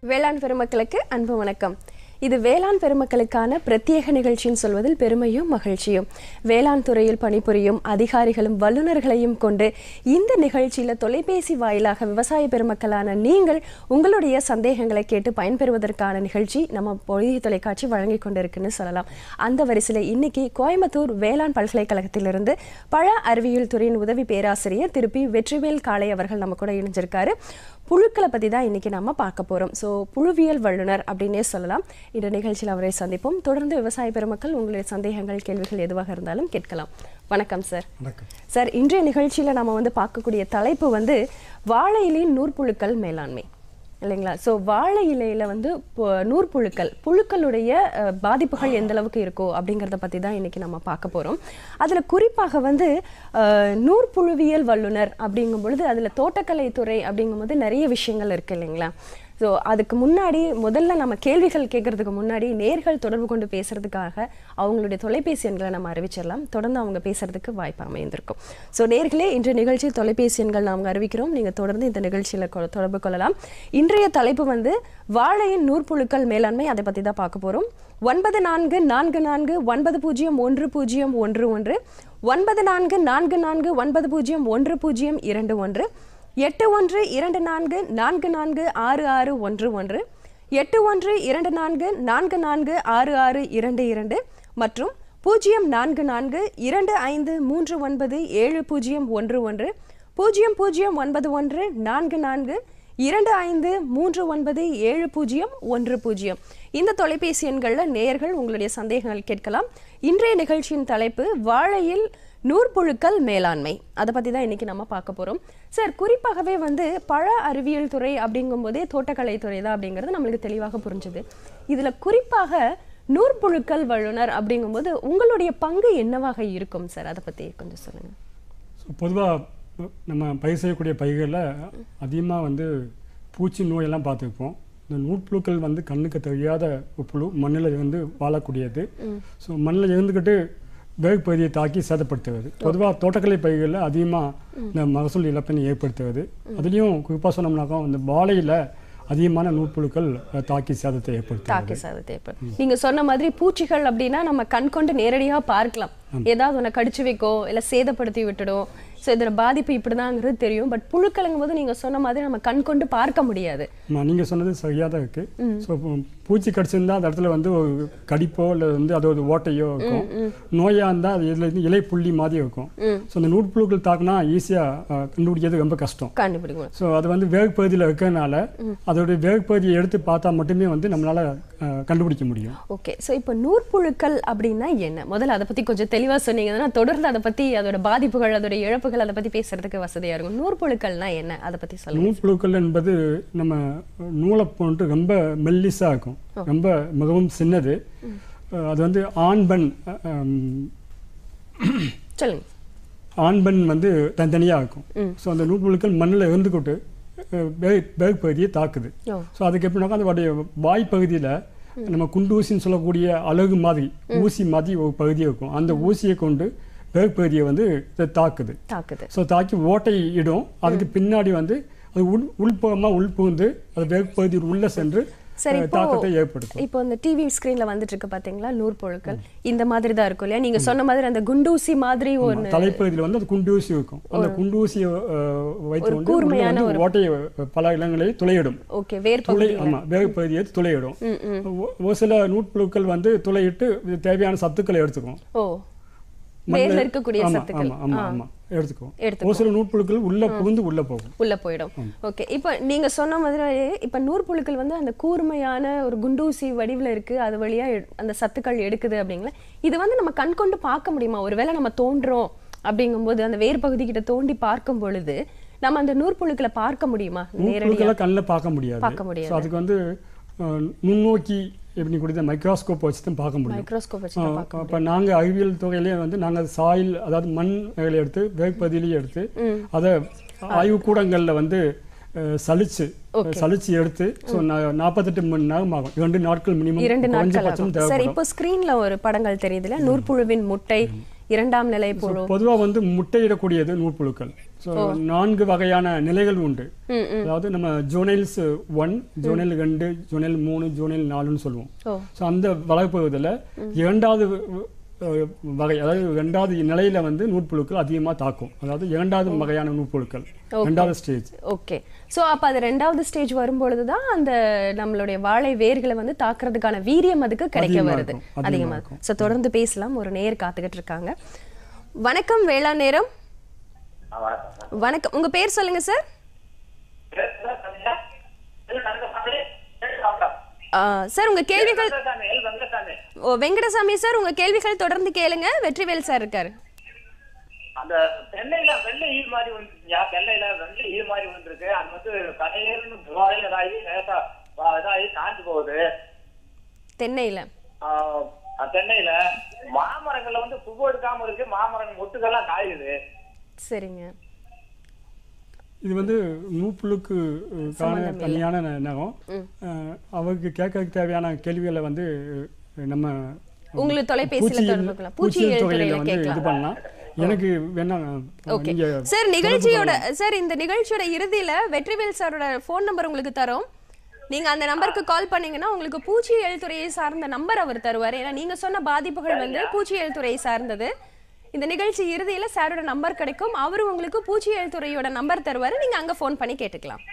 வேளாண் பெருமக்களுக்கு அன்பு வணக்கம் இது வேளாண் பெருமக்களுக்கான பிரத்யேக நிகழ்ச்சின்னு சொல்வதில் பெருமையும் மகிழ்ச்சியும் வேளாண் துறையில் பணிபுரியும் அதிகாரிகளும் வல்லுநர்களையும் கொண்டு இந்த நிகழ்ச்சியில தொலைபேசி வாயிலாக விவசாய பெருமக்களான நீங்கள் உங்களுடைய சந்தேகங்களை கேட்டு பயன்பெறுவதற்கான நிகழ்ச்சி நம்ம பொழுது தொலைக்காட்சி வழங்கி கொண்டிருக்குன்னு சொல்லலாம் அந்த வரிசையில் இன்னைக்கு கோயம்புத்தூர் வேளாண் பல்கலைக்கழகத்திலிருந்து பழ அறிவியல் துறையின் உதவி பேராசிரியர் திருப்பி வெற்றிவேல் காளை அவர்கள் நம்ம கூட இணைஞ்சிருக்காரு புழுக்களை பற்றி தான் இன்னைக்கு நம்ம பார்க்க போகிறோம் ஸோ புழுவியல் வல்லுனர் அப்படின்னே சொல்லலாம் இந்த நிகழ்ச்சியில் அவரை சந்திப்போம் தொடர்ந்து விவசாய பெருமக்கள் உங்களுடைய சந்தேகங்கள் கேள்விகள் எதுவாக இருந்தாலும் கேட்கலாம் வணக்கம் சார் வணக்கம் சார் இன்றைய நிகழ்ச்சியில் நம்ம வந்து பார்க்கக்கூடிய தலைப்பு வந்து வாழை இலையின் நூற்புழுக்கள் மேலாண்மை இல்லைங்களா ஸோ வாழை இலையில வந்து பு- நூற்புழுக்கள் புழுக்களுடைய அஹ், பாதிப்புகள் எந்த அளவுக்கு இருக்கோ அப்படிங்கிறத பற்றி தான் இன்னைக்கு நம்ம பார்க்க போகிறோம் அதில் குறிப்பாக வந்து அஹ், நூற்புழுவியல் வல்லுனர் அப்படிங்கும் பொழுது அதில் தோட்டக்கலைத்துறை அப்படிங்கும்போது நிறைய விஷயங்கள் இருக்கு இல்லைங்களா ஸோ அதுக்கு முன்னாடி முதல்ல நம்ம கேள்விகள் கேட்கறதுக்கு முன்னாடி நேர்கள் தொடர்பு கொண்டு பேசுறதுக்காக அவங்களுடைய தொலைபேசி எண்களை நம்ம அறிவிச்சிடலாம் தொடர்ந்து அவங்க பேசுறதுக்கு வாய்ப்பு அமைந்திருக்கும் ஸோ நேர்களே இன்று நிகழ்ச்சி தொலைபேசி எண்கள் நாங்கள் அறிவிக்கிறோம் நீங்கள் தொடர்ந்து இந்த நிகழ்ச்சியில் கொ- தொடர்பு கொள்ளலாம் இன்றைய தலைப்பு வந்து வாழையின் நூற்புழுக்கள் மேலாண்மை அதை பற்றி தான் பார்க்க போகிறோம் ஒன்பது நான்கு நான்கு நான்கு ஒன்பது பூஜ்ஜியம் ஒன்று பூஜ்ஜியம் ஒன்று ஒன்று ஒன்பது நான்கு நான்கு நான்கு ஒன்பது பூஜ்ஜியம் ஒன்று பூஜ்ஜியம் இரண்டு ஒன்று எட்டு ஒன்று இரண்டு நான்கு நான்கு நான்கு ஆறு ஆறு ஒன்று ஒன்று எட்டு ஒன்று இரண்டு நான்கு நான்கு நான்கு ஆறு ஆறு இரண்டு இரண்டு மற்றும் பூஜ்ஜியம் நான்கு நான்கு இரண்டு ஐந்து மூன்று ஒன்பது ஏழு பூஜ்ஜியம் ஒன்று ஒன்று பூஜ்ஜியம் பூஜ்ஜியம் ஒன்பது ஒன்று நான்கு நான்கு இரண்டு ஐந்து மூன்று ஒன்பது ஏழு பூஜ்ஜியம் ஒன்று பூஜ்ஜியம் இந்த தொலைபேசி எண்களில் நேயர்கள் உங்களுடைய சந்தேகங்கள் கேட்கலாம் இன்றைய நிகழ்ச்சியின் தலைப்பு வாழையில் நூற்புழுக்கள் மேலாண்மை அதை பற்றி தான் இன்னைக்கு நம்ம பார்க்க போகிறோம் சார் குறிப்பாகவே வந்து பழ அறிவியல் துறை அப்படிங்கும்போதே தோட்டக்கலை துறை தான் அப்படிங்கிறது நம்மளுக்கு தெளிவாக புரிஞ்சுது இதில் குறிப்பாக நூற்புழுக்கள் வல்லுனர் அப்படிங்கும்போது உங்களுடைய பங்கு என்னவாக இருக்கும் சார் அதை பற்றி கொஞ்சம் சொல்லுங்கள் ஸோ பொதுவாக நம்ம பயிர் செய்யக்கூடிய பயிர்களில் அதிகமாக வந்து பூச்சி நோயெல்லாம் பார்த்துருப்போம் இந்த நூற்புழுக்கள் வந்து கண்ணுக்கு தெரியாத ஒரு புழு மண்ணில் வந்து வாழக்கூடியது ஸோ மண்ணில் இருந்துக்கிட்டு வேகுப்பகுதியை தாக்கி சேதப்படுத்துவது பொதுவாக தோட்டக்கலை பயிர்களில் அதிகமாக இந்த மகசூல் இழப்பினை ஏற்படுத்துவது அதுலேயும் குறிப்பாக சொன்னோம்னாக்கா இந்த வாழையில் அதிகமான நூற்புழுக்கள் அஹ், தாக்கி சேதத்தை ஏற்படுத்துவது தாக்கி சாதத்தை ஏற்படும் நீங்க சொன்ன மாதிரி பூச்சிகள் அப்படின்னா நம்ம கண் கொண்டு நேரடியா பார்க்கலாம் ஏதாவது ஒண்ணு கடிச்சு வைக்கோ இல்ல சேதப்படுத்தி விட்டுடும் ஸோ இதோட பாதிப்பு இப்படிதாங்கிறது தெரியும் பட் புழுக்கலங்கும் போது நீங்க சொன்ன மாதிரி நம்ம கண் கொண்டு பார்க்க முடியாது ஆமாம் நீங்கள் சொன்னது சரியாக தான் இருக்குது ஸோ பூச்சி கடிச்சிருந்தா அந்த இடத்துல வந்து ஒரு கடிப்போ இல்லை வந்து அது ஒரு ஓட்டையோ இருக்கும் நோயாக இருந்தால் அது இதில் இருந்து இலை புள்ளி மாதிரி இருக்கும் ஸோ அந்த நூற்புழுக்கள் தாக்குனா ஈஸியாக கண்டுபிடிக்கிறது ரொம்ப கஷ்டம் கண்டுபிடிக்கணும் ஸோ அது வந்து வேகப்பகுதியில் இருக்கிறதுனால அதோடைய வேகப்பகுதியை எடுத்து பார்த்தா மட்டுமே வந்து நம்மளால் கண்டுபிடிக்க முடியும் ஓகே ஸோ இப்போ நூற்புழுக்கள் அப்படின்னா என்ன முதல்ல அதை பத்தி கொஞ்சம் தெளிவா சொன்னீங்கன்னா தொடர்ந்து அதை பத்தி அதோட பாதிப்புகள் அதோட இழப்புகள் அதை பத்தி பேசுறதுக்கு வசதியா இருக்கும் நூற்புழுக்கள்னா என்ன அதை பத்தி சொல்லுங்க நூற்புழுக்கள் என்பது நம்ம நூலை போன்று ரொம்ப மெல்லிஸாக இருக்கும் ரொம்ப மிகவும் சின்னது அஹ், அது வந்து ஆண் பெண் அஹ், சொல்லுங்க ஆண் பெண் வந்து தனித்தனியாக இருக்கும் ஸோ அந்த நூற்புழுக்கள் மண்ணில் இருந்துக்கிட்டு அஹ், வேக வேக பகுதியை தாக்குது ஓ ஸோ அதுக்கு எப்படின்னாக்கா அதோடைய வாய்ப்பகுதியில் நம்ம குண்டூசின்னு சொல்லக்கூடிய அழகு மாதிரி ஊசி மாதிரி ஒரு பகுதி இருக்கும் அந்த ஊசியை கொண்டு வேகப்பகுதியை வந்து இது தாக்குது தாக்குது ஸோ தாக்கி ஓட்டை இடும் அதுக்கு பின்னாடி வந்து அது உள் உள்புறமாக உள்புகுந்து அது வேகப்பகுதியில் உள்ளே சென்று சரி அஹ், இப்போ தாக்கத்தை ஏற்படுத்தும் இப்போ இந்த டிவி ஸ்கிரீன்ல வந்துட்டு இருக்கு பாத்தீங்களா நூற்புழுக்கள் இந்த மாதிரி தான் இருக்கும் இல்லையா நீங்க சொன்ன மாதிரி அந்த குண்டூசி மாதிரி ஒன்று தலைப்பகுதியில் வந்து அது குண்டூசி இருக்கும் அந்த குண்டூசியை அஹ், வைத்து ஒரு வந்து உள்ள கூர்மையான வந்து ஓட்டையை அஹ், பல இடங்களில் துளையிடும் ஓகே வேர் துளை பகுதி ஆமா வேகப்பகுதியை துளையிடும் ம் ம் ஒ- ஒரு சில நூற்புழுக்கள் வந்து துளையிட்டு இது தேவையான சத்துக்களை எடுத்துக்கும் ஓ வேர்ல இருக்கக்கூடிய ஆமா சத்துக்கள் ஆமா ஆமா ஆமா எடுத்துக்கும் எடுத்துக்கும். ஒரு சில நூற்புழுக்கள் உள்ள புகுந்து உள்ள போகும் உள்ள போயிடும் ஓகே இப்போ நீங்க சொன்ன மாதிரி இப்போ நூற்புழுக்கள் வந்து அந்த கூர்மையான ஒரு குண்டூசி வடிவில் இருக்கு அது வழியா எடு- அந்த சத்துக்கள் எடுக்குது அப்படிங்களா இது வந்து நம்ம கண் கொண்டு பார்க்க முடியுமா ஒருவேளை நம்ம தோன்றோம் அப்படிங்கும்போது அந்த வேர் பகுதி கிட்ட தோண்டி பார்க்கும் பொழுது நம்ம அந்த நூற்புழுக்களை பார்க்க முடியுமா நேரடியா நூற்புழுக்களை கண்ணில் பார்க்க முடியாது பார்க்க முடியாது ஸோ அதுக்கு வந்து அஹ், நுண்ணோக்கி எப்படி கொடுத்த மைக்ரோஸ்கோப் வச்சு தான் பார்க்க முடியும் மைக்ரோஸ்கோப் வச்சு தான் பார்க்க அப்போ நாங்கள் அறிவியல் துறையிலே வந்து நாங்கள் சாயில் அதாவது மண் வகையில எடுத்து வேகப்பகுதியிலேயே எடுத்து அதை ஆய்வுக்கூடங்களில் வந்து அஹ், சலிச்சு சலிச்சு எடுத்து ஸோ நாற்பத்தெட்டு மணி நேரம் ஆகும் இரண்டு நாட்கள் மினிமம் இரண்டு நாட்கள் குறைஞ்சபட்சம் ஆகும் சரி தேவைப்படும் இப்போ ஸ்கிரீன்ல ஒரு படங்கள் தெரியுதுல நூற்புழுவின் முட்டை இரண்டாம் நிலை புழு பொதுவா வந்து முட்டையிடக்கூடியது நூற்புழுக்கள் ஸோ நான்கு வகையான நிலைகள் உண்டு ம் ம் அதாவது நம்ம ஜோனைல்ஸ் ஒன் ஜோனைல் ரெண்டு ஜோனைல் மூணு ஜோனைல் நாலுன்னு சொல்லுவோம் ஓ ஸோ அந்த வளர்ப்பதில் இரண்டாவது அஹ், வகை அதாவது இரண்டாவது நிலையில வந்து நூற்புழுக்கள் அதிகமாக தாக்கும் அதாவது இரண்டாவது வகையான நூற்புழுக்கள் இரண்டாவது ஸ்டேஜ் ஓகே சோ அப்ப அது ரெண்டாவது ஸ்டேஜ் வரும்பொழுது தான் அந்த நம்மளுடைய வாழை வேர்களை வந்து தாக்குறதுக்கான வீரியம் அதுக்கு கிடைக்க அதிகமா வருது இருக்கும், அதிகமா அதிகமா இருக்கும் சோ தொடர்ந்து பேசலாம் ஒரு நேர் காத்துக்கிட்டு இருக்காங்க வணக்கம் வேளாண் நேரம் வணக்கம் உங்க பேர் சொல்லுங்க சார் சார் உங்க கேள்விகள் ஓ வெங்கடசாமி சார் உங்க கேள்விகள் தொடர்ந்து கேளுங்க வெற்றிவேல் சார் இருக்காரு அந்த தென்னையில வெள்ளை ஈ மாதிரி வந்துருச்சுயா தென்னையில வெள்ளை ஈ மாதிரி வந்துருக்கு அது வந்து கடையிலிருந்து துவாரையில இதாகி லேசா ஆ, இதாகி காஞ்சு போகுது தென்னையில ஆ, ஆ, தென்னையில மாமரங்கள்ல வந்து பூ எடுக்காம இருக்கு மாமரம் மொட்டுக்கெல்லாம் காயுது சரிங்க இது வந்து நூப்புழுக்கு அஹ், கான தனியான ந- நகம் அஹ், அவருக்கு கேட்கறதுக்கு தேவையான கேள்விகளை வந்து அஹ், நம்ம உங்களுக்கு தொலைபேசியில பூச்சியியல் தொடர்பு கொள்ளலாம். பூச்சியியல் பூச்சியியல் துறையில துறையில வந்து இது கேட்கலாம். பண்ணலாம் எனக்கு வேணா ஓகே நீங்க சார் நிகழ்ச்சியோட சார் இந்த நிகழ்ச்சியோட இறுதியில வெற்றிவேல் சாரோட ஃபோன் நம்பர் உங்களுக்கு தரோம் நீங்க அந்த நம்பருக்கு கால் பண்ணீங்கன்னா உங்களுக்கு பூச்சியியல் துறையை சார்ந்த நம்பர் அவர் தருவார் ஏன்னா நீங்க சொன்ன பாதிப்புகள் வந்து பூச்சியியல் துறையை சார்ந்தது இந்த நிகழ்ச்சி இறுதியில சாரோட நம்பர் கிடைக்கும் அவரு உங்களுக்கு பூச்சியியல் துறையோட நம்பர் தருவாரு நீங்க அங்க ஃபோன் பண்ணி கேட்டுக்கலாம்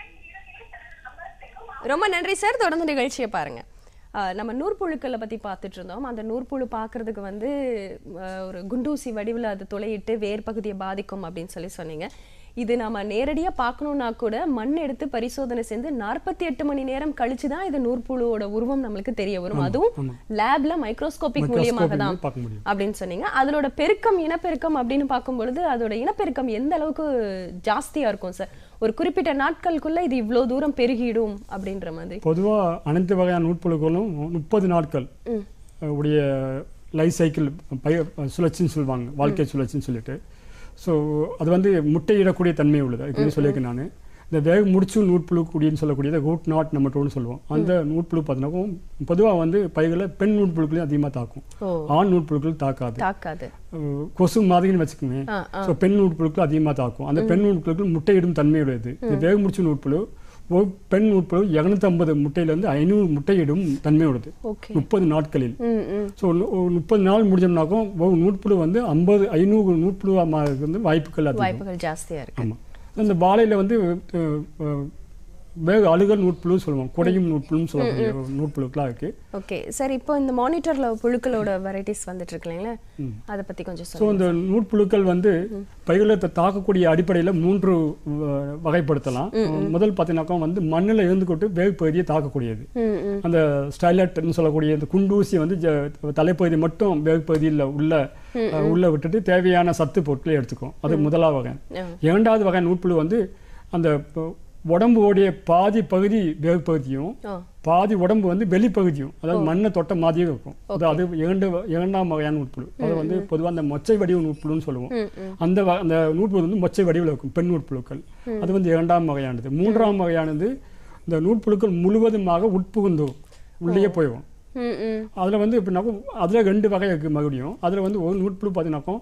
ரொம்ப நன்றி சார் தொடர்ந்து நிகழ்ச்சியை பாருங்க ஆஹ் நம்ம நூற்புழுக்களை பத்தி பார்த்துட்டு இருந்தோம் அந்த நூற்புழு பார்க்கிறதுக்கு வந்து ஆஹ் ஒரு குண்டூசி வடிவில் அது துளையிட்டு வேர் பகுதியை பாதிக்கும் அப்படின்னு சொல்லி சொன்னீங்க இது நாம நேரடியா பார்க்கணும்னா கூட மண் எடுத்து பரிசோதனை செஞ்சு நாற்பத்தி எட்டு மணி நேரம் கழிச்சு தான் இது நூற்புழுவோட உருவம் நம்மளுக்கு தெரிய வரும் அதுவும் லேப்ல மைக்ரோஸ்கோபிக் மூலியமாக Microscope தான் மூலம் பார்க்க முடியும். அப்படின்னு சொன்னீங்க அதோட பெருக்கம் இனப்பெருக்கம் அப்படின்னு பார்க்கும் பொழுது அதோட இனப்பெருக்கம் எந்த அளவுக்கு ஜாஸ்தியா இருக்கும் சார் ஒரு குறிப்பிட்ட நாட்களுக்குள்ள இது இவ்ளோ தூரம் பெருகிடும் அப்படின்ற மாதிரி பொதுவா அனைத்து வகையான நூற்புழுக்களும் முப்பது நாட்கள் ம். அஹ், உடைய லைஃப் சைக்கிள் பய சுழற்சின்னு சொல்லுவாங்க வாழ்க்கை சுழற்சின்னு சொல்லிட்டு ஸோ அது வந்து முட்டையிடக்கூடிய தன்மை உள்ளது அதுக்கு சொல்லியிருக்கேன் நான் இந்த வேக முடிச்சு நூற்புழு குடின்னு சொல்லக்கூடியது ரூட் நாட் நம்ம சொல்லுவோம் அந்த நூற்புழு பார்த்தீங்கன்னா பொதுவாக வந்து பைகளில் பெண் நூற்புழுக்களையும் அதிகமாக தாக்கும் ஓ ஆண் நூற்புழுக்கள் தாக்காது தாக்காது அஹ், கொசு மாதிரின்னு வச்சுக்கோங்க ஆ, ஆ. ஸோ பெண் நூற்புழுக்கள் அதிகமாக தாக்கும் அந்த பெண் நூற்புழுக்கள் முட்டையிடும் தன்மையுடையது இந்த வேக முடிச்சு நூற்புழு ஒரு பெண் நூற்புழு இரநூத்தி ஐம்பது முட்டையிலேருந்து ஐநூறு முட்டையிடும் தன்மையுடையது ஓகே முப்பது நாட்களில் ம் ம் ஸோ முப்பது நாள் முடிஞ்சோம்னாக்கும் ஒரு நூற்புழு வந்து ஐம்பது ஐநூறு நூற்புழு வந்து வாய்ப்புகள் அதிகம் வாய்ப்புகள் ஜாஸ்தியா இருக்கு ஆமாம் அந்த வாழையில வந்து அஹ், அஹ், வேக அழுகல் நூற்புழுன்னு சொல்லுவோம் குடையும் நூற்புழுன்னு சொல்லக்கூடிய ஒரு நூற்புழுக்கெல்லாம் இருக்கு ஓகே சார் இப்போ இந்த மானிட்டர்ல புழுக்களோட வெரைட்டிஸ் வந்துட்டு இருக்கு இல்லைங்களா அதை பத்தி கொஞ்சம் ஸோ சொல்லுங்க இந்த நூற்புழுக்கள் வந்து பயிர்களை த- தாக்கக்கூடிய அடிப்படையில் மூன்று வ- வகைப்படுத்தலாம் முதல் பார்த்தீங்கன்னாக்கா வந்து மண்ணில் இருந்துக்கிட்டு வேக பகுதியை தாக்கக்கூடியது ம் ம் அந்த ஸ்டைலட்னு சொல்லக்கூடிய இந்த குண்டூசி வந்து ஜ- தலைப்பகுதி மட்டும் வேக பகுதியில் உள்ள அஹ், உள்ள விட்டுட்டு தேவையான சத்து பொருட்களை எடுத்துக்கும் அது முதலாவது வகை ஆ. இரண்டாவது வகை நூற்புழு வந்து அந்த ப- உடம்புடைய பாதி பகுதி வேக பகுதியும் ஓ பாதி உடம்பு வந்து வெளிப்பகுதியும் அதாவது மண்ணை தொட்ட மாதிரியே இருக்கும் அது அது இரண்டு வ- இரண்டாம் வகையான நூற்புழு அது வந்து பொதுவாக அந்த மொச்சை வடிவ நூற்புழுன்னு சொல்லுவோம் ம் ம் அந்த வ- அந்த நூற்புழு வந்து மொச்சை வடிவில் இருக்கும் பெண் நூற்புழுக்கள் அது வந்து இரண்டாம் வகையானது மூன்றாம் வகையானது இந்த நூற்புழுக்கள் முழுவதுமாக உட்புகுந்து உள்ளே போயிடும் ம் ம் அதில் வந்து எப்படின்னாக்கும் அதில் ரெண்டு வகை இருக்குது மறுபடியும் அதில் வந்து ஒரு நூற்புழு பார்த்தீங்கன்னாக்கும்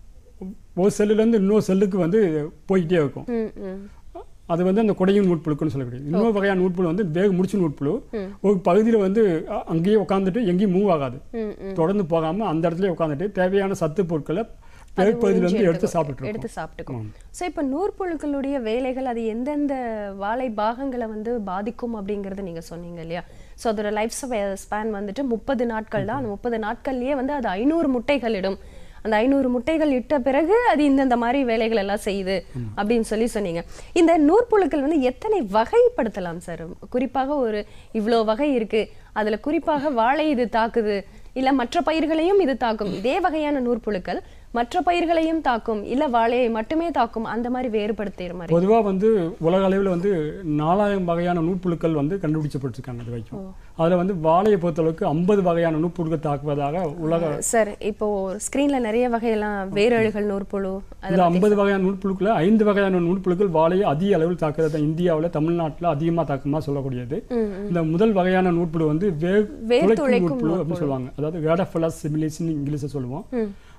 ஒரு செல்லுலேருந்து இன்னொரு செல்லுக்கு வந்து போய்கிட்டே இருக்கும் ம் ம் அது வந்து அந்த குடையும் நூற்புழுக்குன்னு சொல்லக்கூடியது இன்னொரு வகையான நூற்புழு வந்து வேக முடிச்சு நூற்புழு ஒரு பகுதியில் வந்து அ- அங்கேயே உட்காந்துட்டு எங்கேயும் மூவ் ஆகாது ம் ம் தொடர்ந்து போகாம அந்த இடத்துல உட்காந்துட்டு தேவையான சத்து பொருட்களை அது பகுதியில உறிஞ்சி இருந்து எடுத்து எடுத்துக்கும். சாப்பிட்டு எடுத்து இருக்கோம் சாப்பிட்டுக்கும் ஸோ இப்போ நூற்புழுக்களுடைய வேலைகள் அது எந்தெந்த வாழை பாகங்களை வந்து பாதிக்கும் அப்படிங்கறது நீங்க சொன்னீங்க இல்லையா ஸோ அதோட லைஃப் ஸ்பேன் வந்துட்டு முப்பது நாட்கள் தான் அந்த முப்பது நாட்கள்லயே வந்து அது ஐநூறு முட்டைகள் இடும் அந்த ஐநூறு முட்டைகள் இட்ட பிறகு அது இந்தந்த மாதிரி வேலைகள் எல்லாம் செய்யுது அப்படின்னு சொல்லி சொன்னீங்க இந்த நூற்புழுக்கள் வந்து எத்தனை வகைப்படுத்தலாம் சார் குறிப்பாக ஒரு இவ்வளோ வகை இருக்கு அதுல குறிப்பாக வாழை இது தாக்குது இல்ல மற்ற பயிர்களையும் இது தாக்கும் இதே வகையான நூற்புழுக்கள் மற்ற பயிர்களையும் தாக்கும் இல்ல வாழையை மட்டுமே தாக்கும் அந்த மாதிரி வேறுபடுத்துற மாதிரி பொதுவா வந்து உலக அளவில் வந்து நாலாயிரம் வகையான நூற்புழுக்கள் வந்து கண்டுபிடிச்சப்பட்டிருக்காங்க இது வரைக்கும் அதுல வந்து வாழையை பொறுத்தளவுக்கு ஐம்பது வகையான நூற்புழுக்கள் தாக்குவதாக உலக சார் இப்போ ஸ்கிரீன்ல நிறைய வகையெல்லாம் வேரழுகள் நூற்புழு அது இந்த ஐம்பது வகையான நூற்புழுக்கள் ஐந்து வகையான நூற்புழுக்கள் வாழையை அதிக அளவில் தாக்குறது இந்தியாவில் தமிழ்நாட்டில் அதிகமாக தாக்கமா சொல்லக்கூடியது இந்த முதல் வகையான நூற்புழு வந்து வே வேர் துளைக்கும் துளைக்கும் நூற்புழு அப்படின்னு சொல்லுவாங்க அதாவது வேடஃபலஸ் சிமிலேஷன் இங்கிலீஷில் சொல்லுவோம்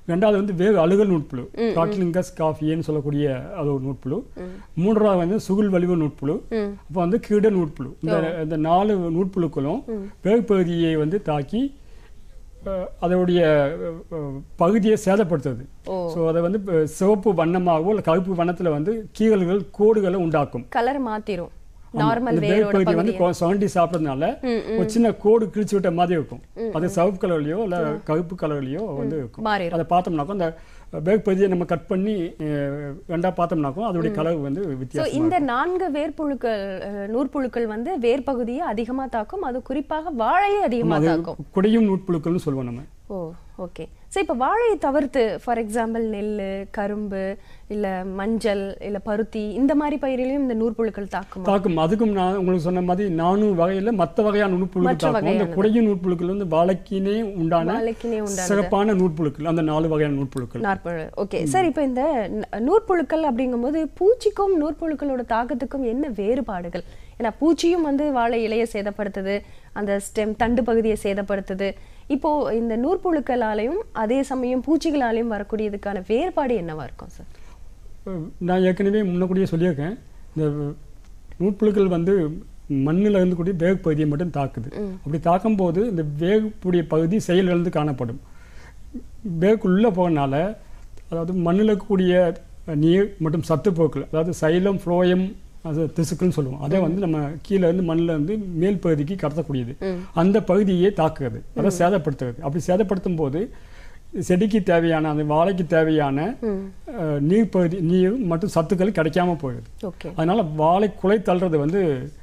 ரெண்டாவது வந்து வேறு அழுகல் நூட்புழு காட்லிங்கஸ் காஃபியன்னு சொல்லக்கூடிய அது ஒரு நூட்புழு மூன்றாவது வந்து சுகுல் வலிவு நூட்புழு ம் அப்போ வந்து கீட நூட்புழு இந்த இந்த நாலு நூட்புழுக்களும் வேகுப்பகுதியை வந்து தாக்கி அஹ், அதோடைய அஹ், அஹ், பகுதியை சேதப்படுத்துது ஓ. ஸோ அதை வந்து இப்ப சிவப்பு வண்ணமாகவோ இல்லை கருப்பு வண்ணத்தில் வந்து கீறல்கள் கோடுகளை உண்டாக்கும் கலர் மாத்திரும் ஆமா. நார்மல் அந்த வேரோட வேர்ப்பகுதி பகுதி வந்து சுரண்டி சாப்பிட்றதுனால ஒரு சின்ன கோடு கிழிச்சு விட்ட மாதிரி இருக்கும் அது சிவப்பு கலர்லயோ இல்ல கருப்பு கலர்லயோ வந்து இருக்கும் மாறிடும் அதை பார்த்தோம்னாக்கோ அந்த வேர்ப்பகுதியை நம்ம கட் பண்ணி அஹ், ரெண்டா பார்த்தோம்னாக்கோ அதோடைய கலர் வந்து ஸோ வித்தியாசம் இந்த நான்கு வேர்ப்புழுக்கள் அஹ், நூற்புழுக்கள் வந்து வேர் பகுதியை அதிகமா தாக்கும் அது குறிப்பாக வாழையை அதிகமா தாக்கும் குடையும் நூட்புழுக்கள்னு சொல்லுவோம் நம்ம ஓ ஓகே ஸோ இப்போ வாழையை தவிர்த்து ஃபார் எக்ஸாம்பிள் நெல் கரும்பு இல்ல மஞ்சள் இல்ல பருத்தி இந்த மாதிரி பயிரிலையும் இந்த நூற்புழுக்கள் தாக்குமா தாக்கும் அதுக்கும் நான் உங்களுக்கு சொன்ன மாதிரி நானூறு வகையில மத்த வகையான நூட்புழுக்கள் மற்ற தாக்கும் அந்த வகையானது. குடையும் நூட்புழுக்கள் வந்து வாழைக்கினே உண்டான வாழைக்கினே உண்டானது. சிறப்பான நூட்புழுக்கள் அந்த நாலு வகையான நூட்புழுக்கள் நாற்புழு ஓகே சார் இப்போ இந்த ந- நூற்புழுக்கள் அப்படிங்கும்போது பூச்சிக்கும் நூற்புழுக்களோட தாக்கத்துக்கும் என்ன வேறுபாடுகள் ஏன்னா பூச்சியும் வந்து வாழை இலையை சேதப்படுத்துது அந்த ஸ்டெம் தண்டு பகுதியை சேதப்படுத்துது இப்போ இந்த நூற்புழுக்களாலையும் அதே சமயம் பூச்சிகளாலையும் வரக்கூடியதுக்கான வேறுபாடு என்னவா இருக்கும் சார் அஹ் நான் ஏற்கனவே முன்னக்கூடியே சொல்லியிருக்கேன் இந்த நூட்புழுக்கள் வந்து மண்ணில் இருந்துக்கூடிய வேகு பகுதியை மட்டும் தாக்குது அப்படி தாக்கும்போது இந்த வேகுடைய பகுதி செயலிழந்து காணப்படும் வேகுக்குள்ளே போகனால அதாவது மண்ணில் இருக்கக்கூடிய நீர் மற்றும் சத்துப்போக்கள் அதாவது சைலம் ஃப்ளோயம் அது திசுக்கள்னு சொல்லுவோம் அதை வந்து நம்ம கீழே இருந்து மண்ணில் இருந்து மேல் பகுதிக்கு கடத்தக்கூடியது அந்த பகுதியை தாக்குறது அதை சேதப்படுத்துறது அப்படி சேதப்படுத்தும் போது செடிக்கு தேவையான அந்த வாழைக்கு தேவையான அஹ், நீர் பகுதி நீர் மற்றும் சத்துக்கள் கிடைக்காம போயிடுது ஓகே அதனால வாழை குலை தள்ளுறது வந்து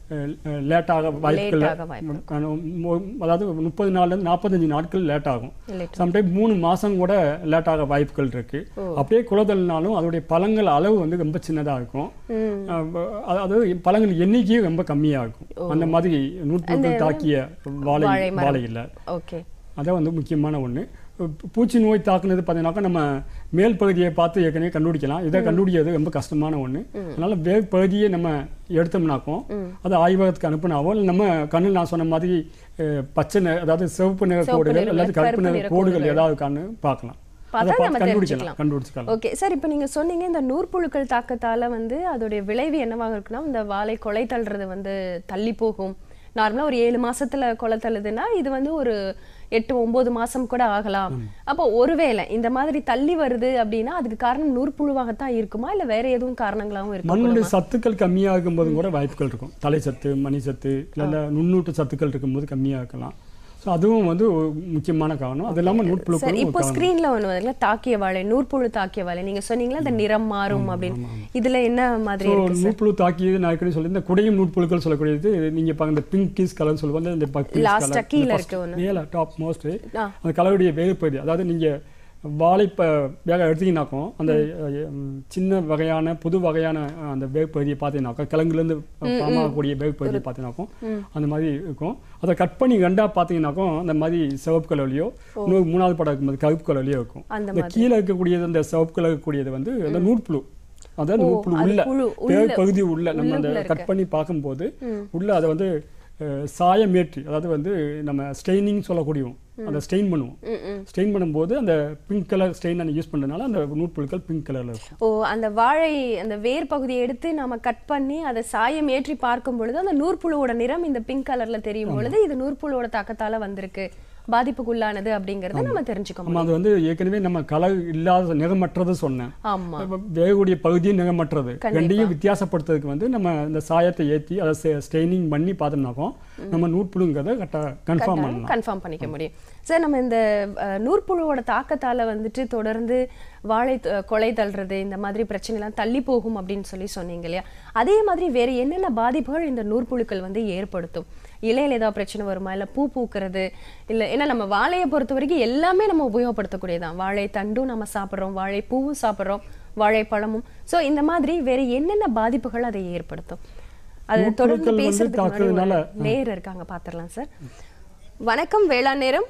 லேட்டாக வாய்ப்புகள் லேட்டாக வாய்ப்பு அதாவது முப்பது நாள்லேருந்து நாற்பத்தஞ்சு நாட்கள் லேட் ஆகும் Late. சம்டைம் மூணு மாசம் கூட லேட் ஆக வாய்ப்புகள் இருக்கு அப்படியே குலதல்னாலும் அதோடைய பழங்கள் அளவு வந்து ரொம்ப சின்னதா இருக்கும் ம் அஹ் அதாவது பழங்கள் எண்ணிக்கையும் ரொம்ப கம்மியா இருக்கும் அந்த மாதிரி நூற்றுக்கள் தாக்கிய வாழை வாழை மரம். வாழை இல்லை ஓகே அதான் வந்து முக்கியமான ஒன்று பூச்சி நோய் தாக்குனது பார்த்தீங்கன்னாக்கா நம்ம மேல் பகுதியை பார்த்து ஏற்கனவே கண்டுபிடிக்கலாம் இதை கண்டுபிடிக்கிறது ரொம்ப கஷ்டமான ஒன்று அதனால வேர் பகுதியை நம்ம எடுத்தோம்னாக்கும் அதை ஆய்வகத்துக்கு அனுப்புனாவோ இல்லை நம்ம கண்ணில் நான் சொன்ன மாதிரி அஹ், பச்சை நிற அதாவது சிவப்பு நிற சிவப்பு கோடுகள் நிற, அல்லது கருப்பு கருப்பு நிற நிற கோடுகள் கோடுகள். ஏதாவது கண்ணு பார்க்கலாம் அதை பார்த்தா நம்ம பார்த்து கண்டுபிடிக்கலாம் தெரிஞ்சுக்கலாம். கண்டுபிடிச்சிக்கலாம் ஓகே சார் இப்போ நீங்க சொன்னீங்க இந்த நூற்புழுக்கள் தாக்கத்தால வந்து அதோடைய விளைவு என்னவாக இருக்குன்னா இந்த வாழை கொலை தள்ளுறது வந்து தள்ளி போகும் நார்மலா ஒரு ஏழு மாசத்துல கொலை தள்ளுதுன்னா இது வந்து ஒரு எட்டு ஒன்பது மாசம் கூட ஆகலாம் அப்போ ஒருவேளை இந்த மாதிரி தள்ளி வருது அப்படின்னா அதுக்கு காரணம் நூற்புழுவாகத்தான் இருக்குமா இல்ல வேற எதுவும் காரணங்களாகவும் மண்ணுடைய இருக்கும் சத்துக்கள் கம்மியாக இருக்கும்போது கூட வாய்ப்புகள் இருக்கும் தலை சத்து மணி சத்து இல்லை நுண்ணூட்ட சத்துக்கள் இருக்கும்போது கம்மியாக இருக்கலாம் ஸோ அதுவும் வந்து ஒரு முக்கியமான காரணம் அது இல்லாமல் சார் நூட்புழுக்களும் ஒரு இப்போ காரணம் ஸ்கிரீன்ல ஒண்ணு வருதுல தாக்கிய வாழை நூற்புழு தாக்கிய வாழை நீங்க சொன்னீங்களா அந்த நிறம் மாறும் அப்படின்னு இதுல என்ன மாதிரி ஸோ இருக்கு சார் நூற்புழு தாக்கியது நான் ஏற்கனவே சொல்லி இந்த குடையும் நூற்புழுக்கள் சொல்லக்கூடியது நீங்க பாருங்க இந்த பிங்கிஸ் கலர் சொல்லுவாங்க இந்த Last ஆ கீழ இருக்கு ஒண்ணு. மேல டாப் மோஸ்ட் ஆ. அந்த கலருடைய வேறுபகுதி அதாவது நீங்க வாழை ப வேக எடுத்தீங்கன்னாக்கும் அந்த அஹ், ம், சின்ன வகையான புது வகையான அஹ், அந்த வேகப்பகுதியை பார்த்தீங்கன்னாக்கா கிழங்குலேருந்து பாமாகக்கூடிய வேகப்பகுதியை பார்த்தீங்கன்னாக்கும் அந்த மாதிரி இருக்கும் அதை கட் பண்ணி ரெண்டா பார்த்தீங்கன்னாக்கும் அந்த மாதிரி சிவப்பு கலர்லையோ இன்னொரு மூணாவது படம் இருக்கும்போது கருப்பு கலர்லையோ இருக்கும் அந்த இந்த கீழே இருக்கக்கூடியது அந்த சிவப்பு கலர் இருக்கக்கூடியது வந்து அந்த நூற்புழு அதாவது நூற்புழு அது உள்ள புழு, வேர் உள்ள. பகுதி உள்ள நம்ம அந்த உள்ளுக்குள்ள கட் பண்ணி பார்க்கும்போது உள்ள அதை வந்து அஹ், சாயமேற்றி அதாவது வந்து நம்ம ஸ்டெயினிங் சொல்லக்கூடியோம் அந்த ஸ்டெயின் பண்ணுவோம் ம், ம். ஸ்டெயின் பண்ணும்போது அந்த பிங்க் கலர் ஸ்டெயின் யூஸ் பண்ணுறதுனால அந்த நூற்புழுக்கள் பிங்க் கலர்ல இருக்கும் ஓ அந்த வாழை அந்த வேர் பகுதியை எடுத்து நாம கட் பண்ணி அதை சாயம் ஏற்றி பார்க்கும் பொழுது அந்த நூற்புழுவோட நிறம் இந்த பிங்க் கலர்ல தெரியும் பொழுது இது நூற்புழுவோட தாக்கத்தால வந்திருக்கு பாதிப்புக்குள்ளானது அப்படிங்கறத நம்ம தெரிஞ்சுக்க முடியும் நம்ம அது வந்து ஏற்கனவே நம்ம கலர் இல்லாத நிறமற்றது சொன்னேன் ஆமா வேகக்கூடிய பகுதியும் நிறமற்றது கண்டிப்பா. ரெண்டையும் வித்தியாசப்படுத்துறதுக்கு வந்து நம்ம இந்த சாயத்தை ஏற்றி அதை ஸ்டெயினிங் பண்ணி பார்த்தோம்னாக்கும் நம்ம நூற்புழுங்கிறத கரெக்டாக கன்ஃபார்ம் பண்ணலாம் கன்ஃபார்ம் பண்ணிக்க முடியும் சார் நம்ம இந்த அஹ், நூற்புழுவோட தாக்கத்தால வந்துட்டு தொடர்ந்து வாழை த- கொலை தள்ளுறது இந்த மாதிரி பிரச்சனை எல்லாம் தள்ளி போகும் அப்படின்னு சொல்லி சொன்னீங்க இல்லையா அதே மாதிரி வேற என்னென்ன பாதிப்புகள் இந்த நூற்புழுக்கள் வந்து ஏற்படுத்தும் இலையில ஏதாவது பிரச்சனை வருமா இல்ல பூ பூக்கிறது இல்ல ஏன்னா நம்ம வாழையை பொறுத்த வரைக்கும் எல்லாமே நம்ம உபயோகப்படுத்தக்கூடியதான் வாழை தண்டும் நம்ம சாப்பிடுறோம் வாழை பூவும் சாப்பிடுறோம் வாழைப்பழமும் சோ இந்த மாதிரி வேற என்னென்ன பாதிப்புகள் அதை ஏற்படுத்தும் அது தொடர்ந்து நூற்புழுக்கள் வந்து பேசுறதுக்கு முன்னாடி ஒரு தாக்குறதுனால- நேர் இருக்காங்க பாத்திரலாம் சார் வணக்கம் வேளாண் நேரம்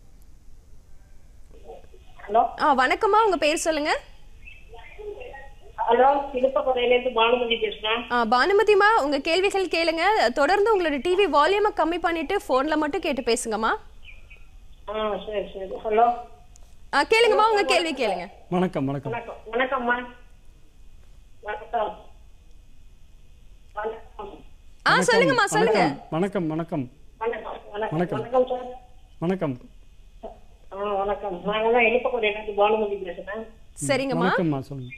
ஹலோ ஆ வணக்கம்மா உங்க பேர் சொல்லுங்க ஹலோ திருப்பக்குறையிலேருந்து பானுமதி பேசுறேன் ஆ, பானுமதிமா உங்க கேள்விகள் கேளுங்க தொடர்ந்து உங்களோட டிவி வால்யூமை கம்மி பண்ணிட்டு போன்ல மட்டும் கேட்டு பேசுங்கம்மா ஆ சரி சரி ஹலோ ஆ கேளுங்கம்மா உங்க கேள்வி கேளுங்க வணக்கம் வணக்கம் வணக்கம் வணக்கம்மா வணக்கம் வணக்கம் ஆ சொல்லுங்கம்மா சொல்லுங்க வணக்கம் வணக்கம் வணக்கம் வணக்கம் வணக்கம். வணக்கம் சார் வணக்கம் ஆ வணக்கம் நாங்க தான் எழுப்பக்கூடிய பானுமதி பேசுறேன் சரிங்கம்மா வணக்கம்மா சொல்லுங்க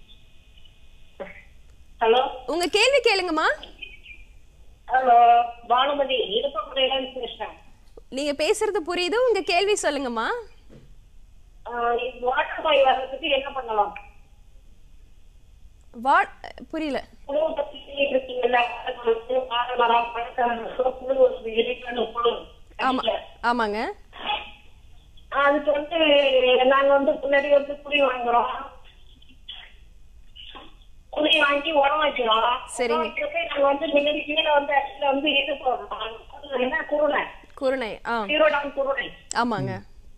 ஹலோ உங்க கேள்வி கேளுங்கம்மா ஹலோ பானுமதி எழுப்பக்கூடிய பேசுறேன் நீங்க பேசுறது புரியுது உங்க கேள்வி சொல்லுங்கம்மா வாட்டர் பாய் வர்றதுக்கு என்ன பண்ணலாம் வாட் புரியல புழு பத்தி இருக்கீங்கல்ல வாழை மரம் பழக்கம் புழு வருது எரிக்கான புழு ஆமா ஆமாங்க அதுக்கு வந்து நாங்க வந்து முன்னாடி வந்து குழி வாங்குறோம் குழி வாங்கி உரம் வைக்கிறோம் சரிங்க. உரம் வைக்கிறப்ப நாங்க வந்து முன்னாடி கீழே வந்து அடியில வந்து இது போடுறோம் அது என்ன குருணை குருணை ஆ சீரோடான் குருணை ஆமாங்க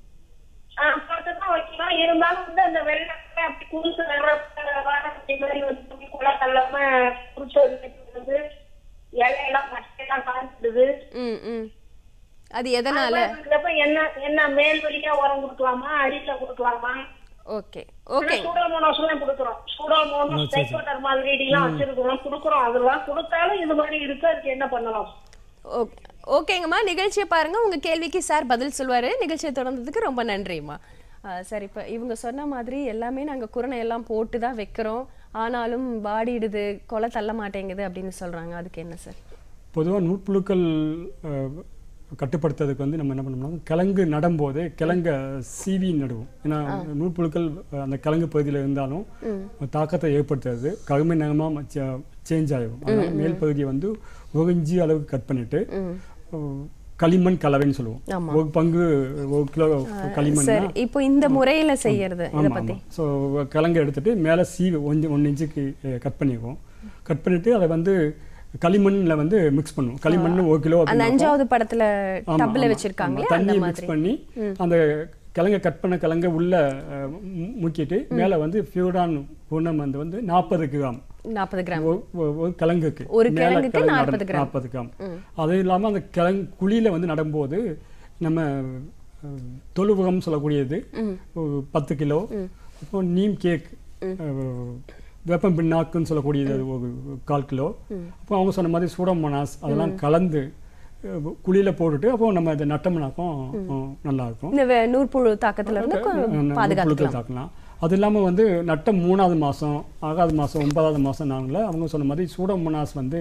ஆஹ் போட்டுதான் வைக்கிறோம் இருந்தாலும் வந்து அந்த வெள்ளத்துல அப்படி குருசு வாரப்பட்டி மாதிரி வந்து குளம் தள்ளாம குருசு வந்து இலையெல்லாம் பச்சையெல்லாம் காய்ச்சிடுது ம் ம் அது எதனால இருக்கிறப்ப என்ன என்ன மேல் வழியா உரம் கொடுக்கலாமா அடியில கொடுக்கலாமா ஓகே ஓகே சூடோமோனாஸ் எல்லாம் கொடுக்குறோம் சூடோமோனாஸ் டைக்கோடர்மால் ரீடிலாம் வச்சிருக்கிறோம் கொடுக்குறோம் அதெல்லாம் கொடுத்தாலும் இது மாதிரி இருக்கு அதுக்கு என்ன பண்ணலாம் ஓகே ஓகேங்கம்மா நிகழ்ச்சியை பாருங்க உங்க கேள்விக்கு சார் பதில் சொல்வாரு நிகழ்ச்சியை தொடர்ந்ததுக்கு ரொம்ப நன்றிம்மா ஆ, சரி இப்போ இவங்க சொன்ன மாதிரி எல்லாமே நாங்கள் குரணை எல்லாம் போட்டு தான் வைக்கிறோம் ஆனாலும் வாடிடுது கொலை தள்ள மாட்டேங்குது அப்படின்னு சொல்றாங்க அதுக்கு என்ன சார் பொதுவாக நூற்புழுக்கள் அஹ், கட்டுப்படுத்துறதுக்கு வந்து நம்ம என்ன பண்ணோம்னா கிழங்கு நடும்போது கிழங்க சீவி நடுவோம் ஏன்னா நூற்புழுக்கள் அஹ், அந்த கிழங்கு பகுதியில் இருந்தாலும் தாக்கத்தை ஏற்படுத்துறது கருமை நிறமாக சேஞ்ச் ஆகும் அதனால மேல் பகுதியை வந்து ஒரு இஞ்சி அளவுக்கு கட் பண்ணிட்டு அஹ், களிமண் கலவைன்னு சொல்லுவோம் ஒரு பங்கு ஒரு கிலோ களிமண் சரி இப்போ இந்த முறையில செய்யறது இதை ஆமாம் பத்தி ஆமாம் ஸோ கிழங்கு எடுத்துட்டு மேலே சீவி ஒன்று ஒன்று இன்ச்சுக்கு கட் பண்ணிக்குவோம் கட் பண்ணிட்டு அதை வந்து களிமண்ணில் வந்து மிக்ஸ் பண்ணுவோம் களிமண் ஒரு கிலோ அந்த அப்படின்னா அஞ்சாவது படத்துல ஆமா, டப்ல ஆமா, வச்சிருக்காங்களே ஆமா. அந்த தண்ணியை மாதிரி மிக்ஸ் பண்ணி அந்த கிழங்க கட் பண்ண கிழங்க உள்ள அஹ், மு- முக்கிட்டு மேலே வந்து ஃபியூடான் பூர்ணம் வந்து வந்து நாற்பது கிராம் நாற்பது கிராம் ஒரு- ஒரு- ஒரு கிழங்குக்கு ஒரு மேல கிழங்குக்கு கிழங்கு 40 நட- கிராம். 40 கிராம் அது இல்லாம அந்த கிழங்கு குழியில வந்து நடும்போது நம்ம அஹ், தொழு உரம் சொல்லக்கூடியது ஒரு பத்து கிலோ அப்புறம் நீம் கேக் அஹ், வேப்பம் பின்னாக்குன்னு சொல்லக்கூடியது ஒரு கால் கிலோ அப்புறம் அவங்க சொன்ன மாதிரி சூடமோனாஸ் அதெல்லாம் கலந்து அஹ், குழியில போட்டுட்டு அப்போ நம்ம இதை நட்டோம்னாக்கும் அஹ், நல்லா இருக்கும் இந்த வே- நூற்புழு தாக்கத்துல இருந்து கொ- புழுக்கள் பாதுகாத்துக்கலாம் தாக்கலாம் அது இல்லாமல் வந்து நட்ட மூணாவது மாதம் ஆகாவது மாதம் ஒன்பதாவது மாதம் நாங்கள அவங்க சொன்ன மாதிரி சூடோமோனாஸ் வந்து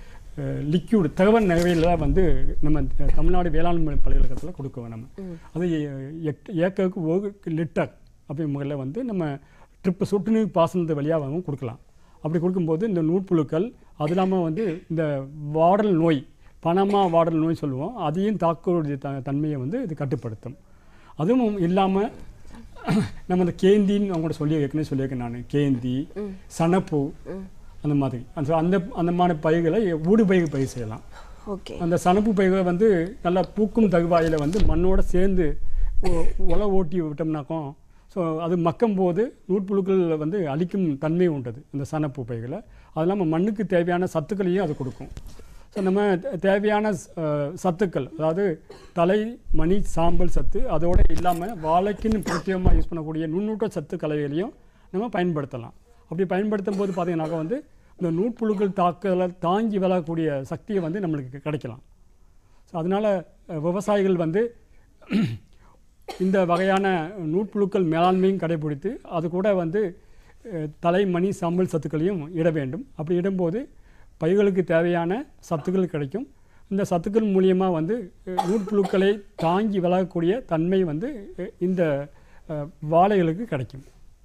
லிக்யூட் தகவல் நிகழ்வில் வந்து நம்ம த- தமிழ்நாடு வேளாண்மை பல்கலைக்கழகத்தில் கொடுக்குவோம் நம்ம அது எ- எட்- ஏக்கருக்கு ஒரு லிட்டர் அப்படி முறையில் வந்து நம்ம ட்ரிப்பு சொட்டு நீர் பாசனத்து வழியாகவும் கொடுக்கலாம் அப்படி கொடுக்கும்போது இந்த நூற்புழுக்கள் அது இல்லாமல் வந்து இந்த வாடல் நோய் பனமா வாடல் நோய் சொல்லுவோம் அதையும் தாக்கக்கூடிய த தன்மையை வந்து இது கட்டுப்படுத்தும் அதுவும் இல்லாமல் நம்ம அந்த கேந்தின்னு அவங்க கூட சொல்லி ஏற்கனவே சொல்லியிருக்கேன் நான் கேந்தி சனப்பூ அந்த மாதிரி அந்த அந்த அந்த மாதிரி பயிர்களை ஊடு பயிர் பயிர் செய்யலாம் ஓகே அந்த சனப்பு பயிர்களை வந்து நல்லா பூக்கும் தகுவாயில் வந்து மண்ணோட சேர்ந்து ஒ- உழ ஓட்டி விட்டோம்னாக்கும் ஸோ அது மக்கும் போது நூற்புழுக்கள் வந்து அழிக்கும் தன்மை உண்டது அந்த சனப்பு பயிர்களை அது இல்லாமல் மண்ணுக்கு தேவையான சத்துக்களையும் அது கொடுக்கும் ஸோ நம்ம தே- தேவையான ஸ்- அஹ், சத்துக்கள் அதாவது தலை மணி சாம்பல் சத்து அதோட இல்லாமல் வாழைக்குன்னு பிரத்யேகமாக யூஸ் பண்ணக்கூடிய நுண்ணூட்ட சத்து கலவைகளையும் நம்ம பயன்படுத்தலாம் அப்படி பயன்படுத்தும் போது பார்த்தீங்கன்னாக்கா வந்து இந்த நூற்புழுக்கள் தாக்குதலை தாங்கி விளக்கக்கூடிய சக்தியை வந்து நம்மளுக்கு கிடைக்கலாம் ஸோ அதனால் விவசாயிகள் வந்து இந்த வகையான நூற்புழுக்கள் மேலாண்மையும் கடைபிடித்து அது கூட வந்து அஹ், தலை மணி சாம்பல் சத்துக்களையும் இட வேண்டும் அப்படி இடும்போது பயிர்களுக்கு தேவையான சத்துக்கள் கிடைக்கும் இந்த சத்துக்கள் மூலியமாக வந்து அஹ், நூற்புழுக்களை தாங்கி விலகக்கூடிய தன்மை வந்து அஹ், இந்த அஹ், வாழைகளுக்கு கிடைக்கும்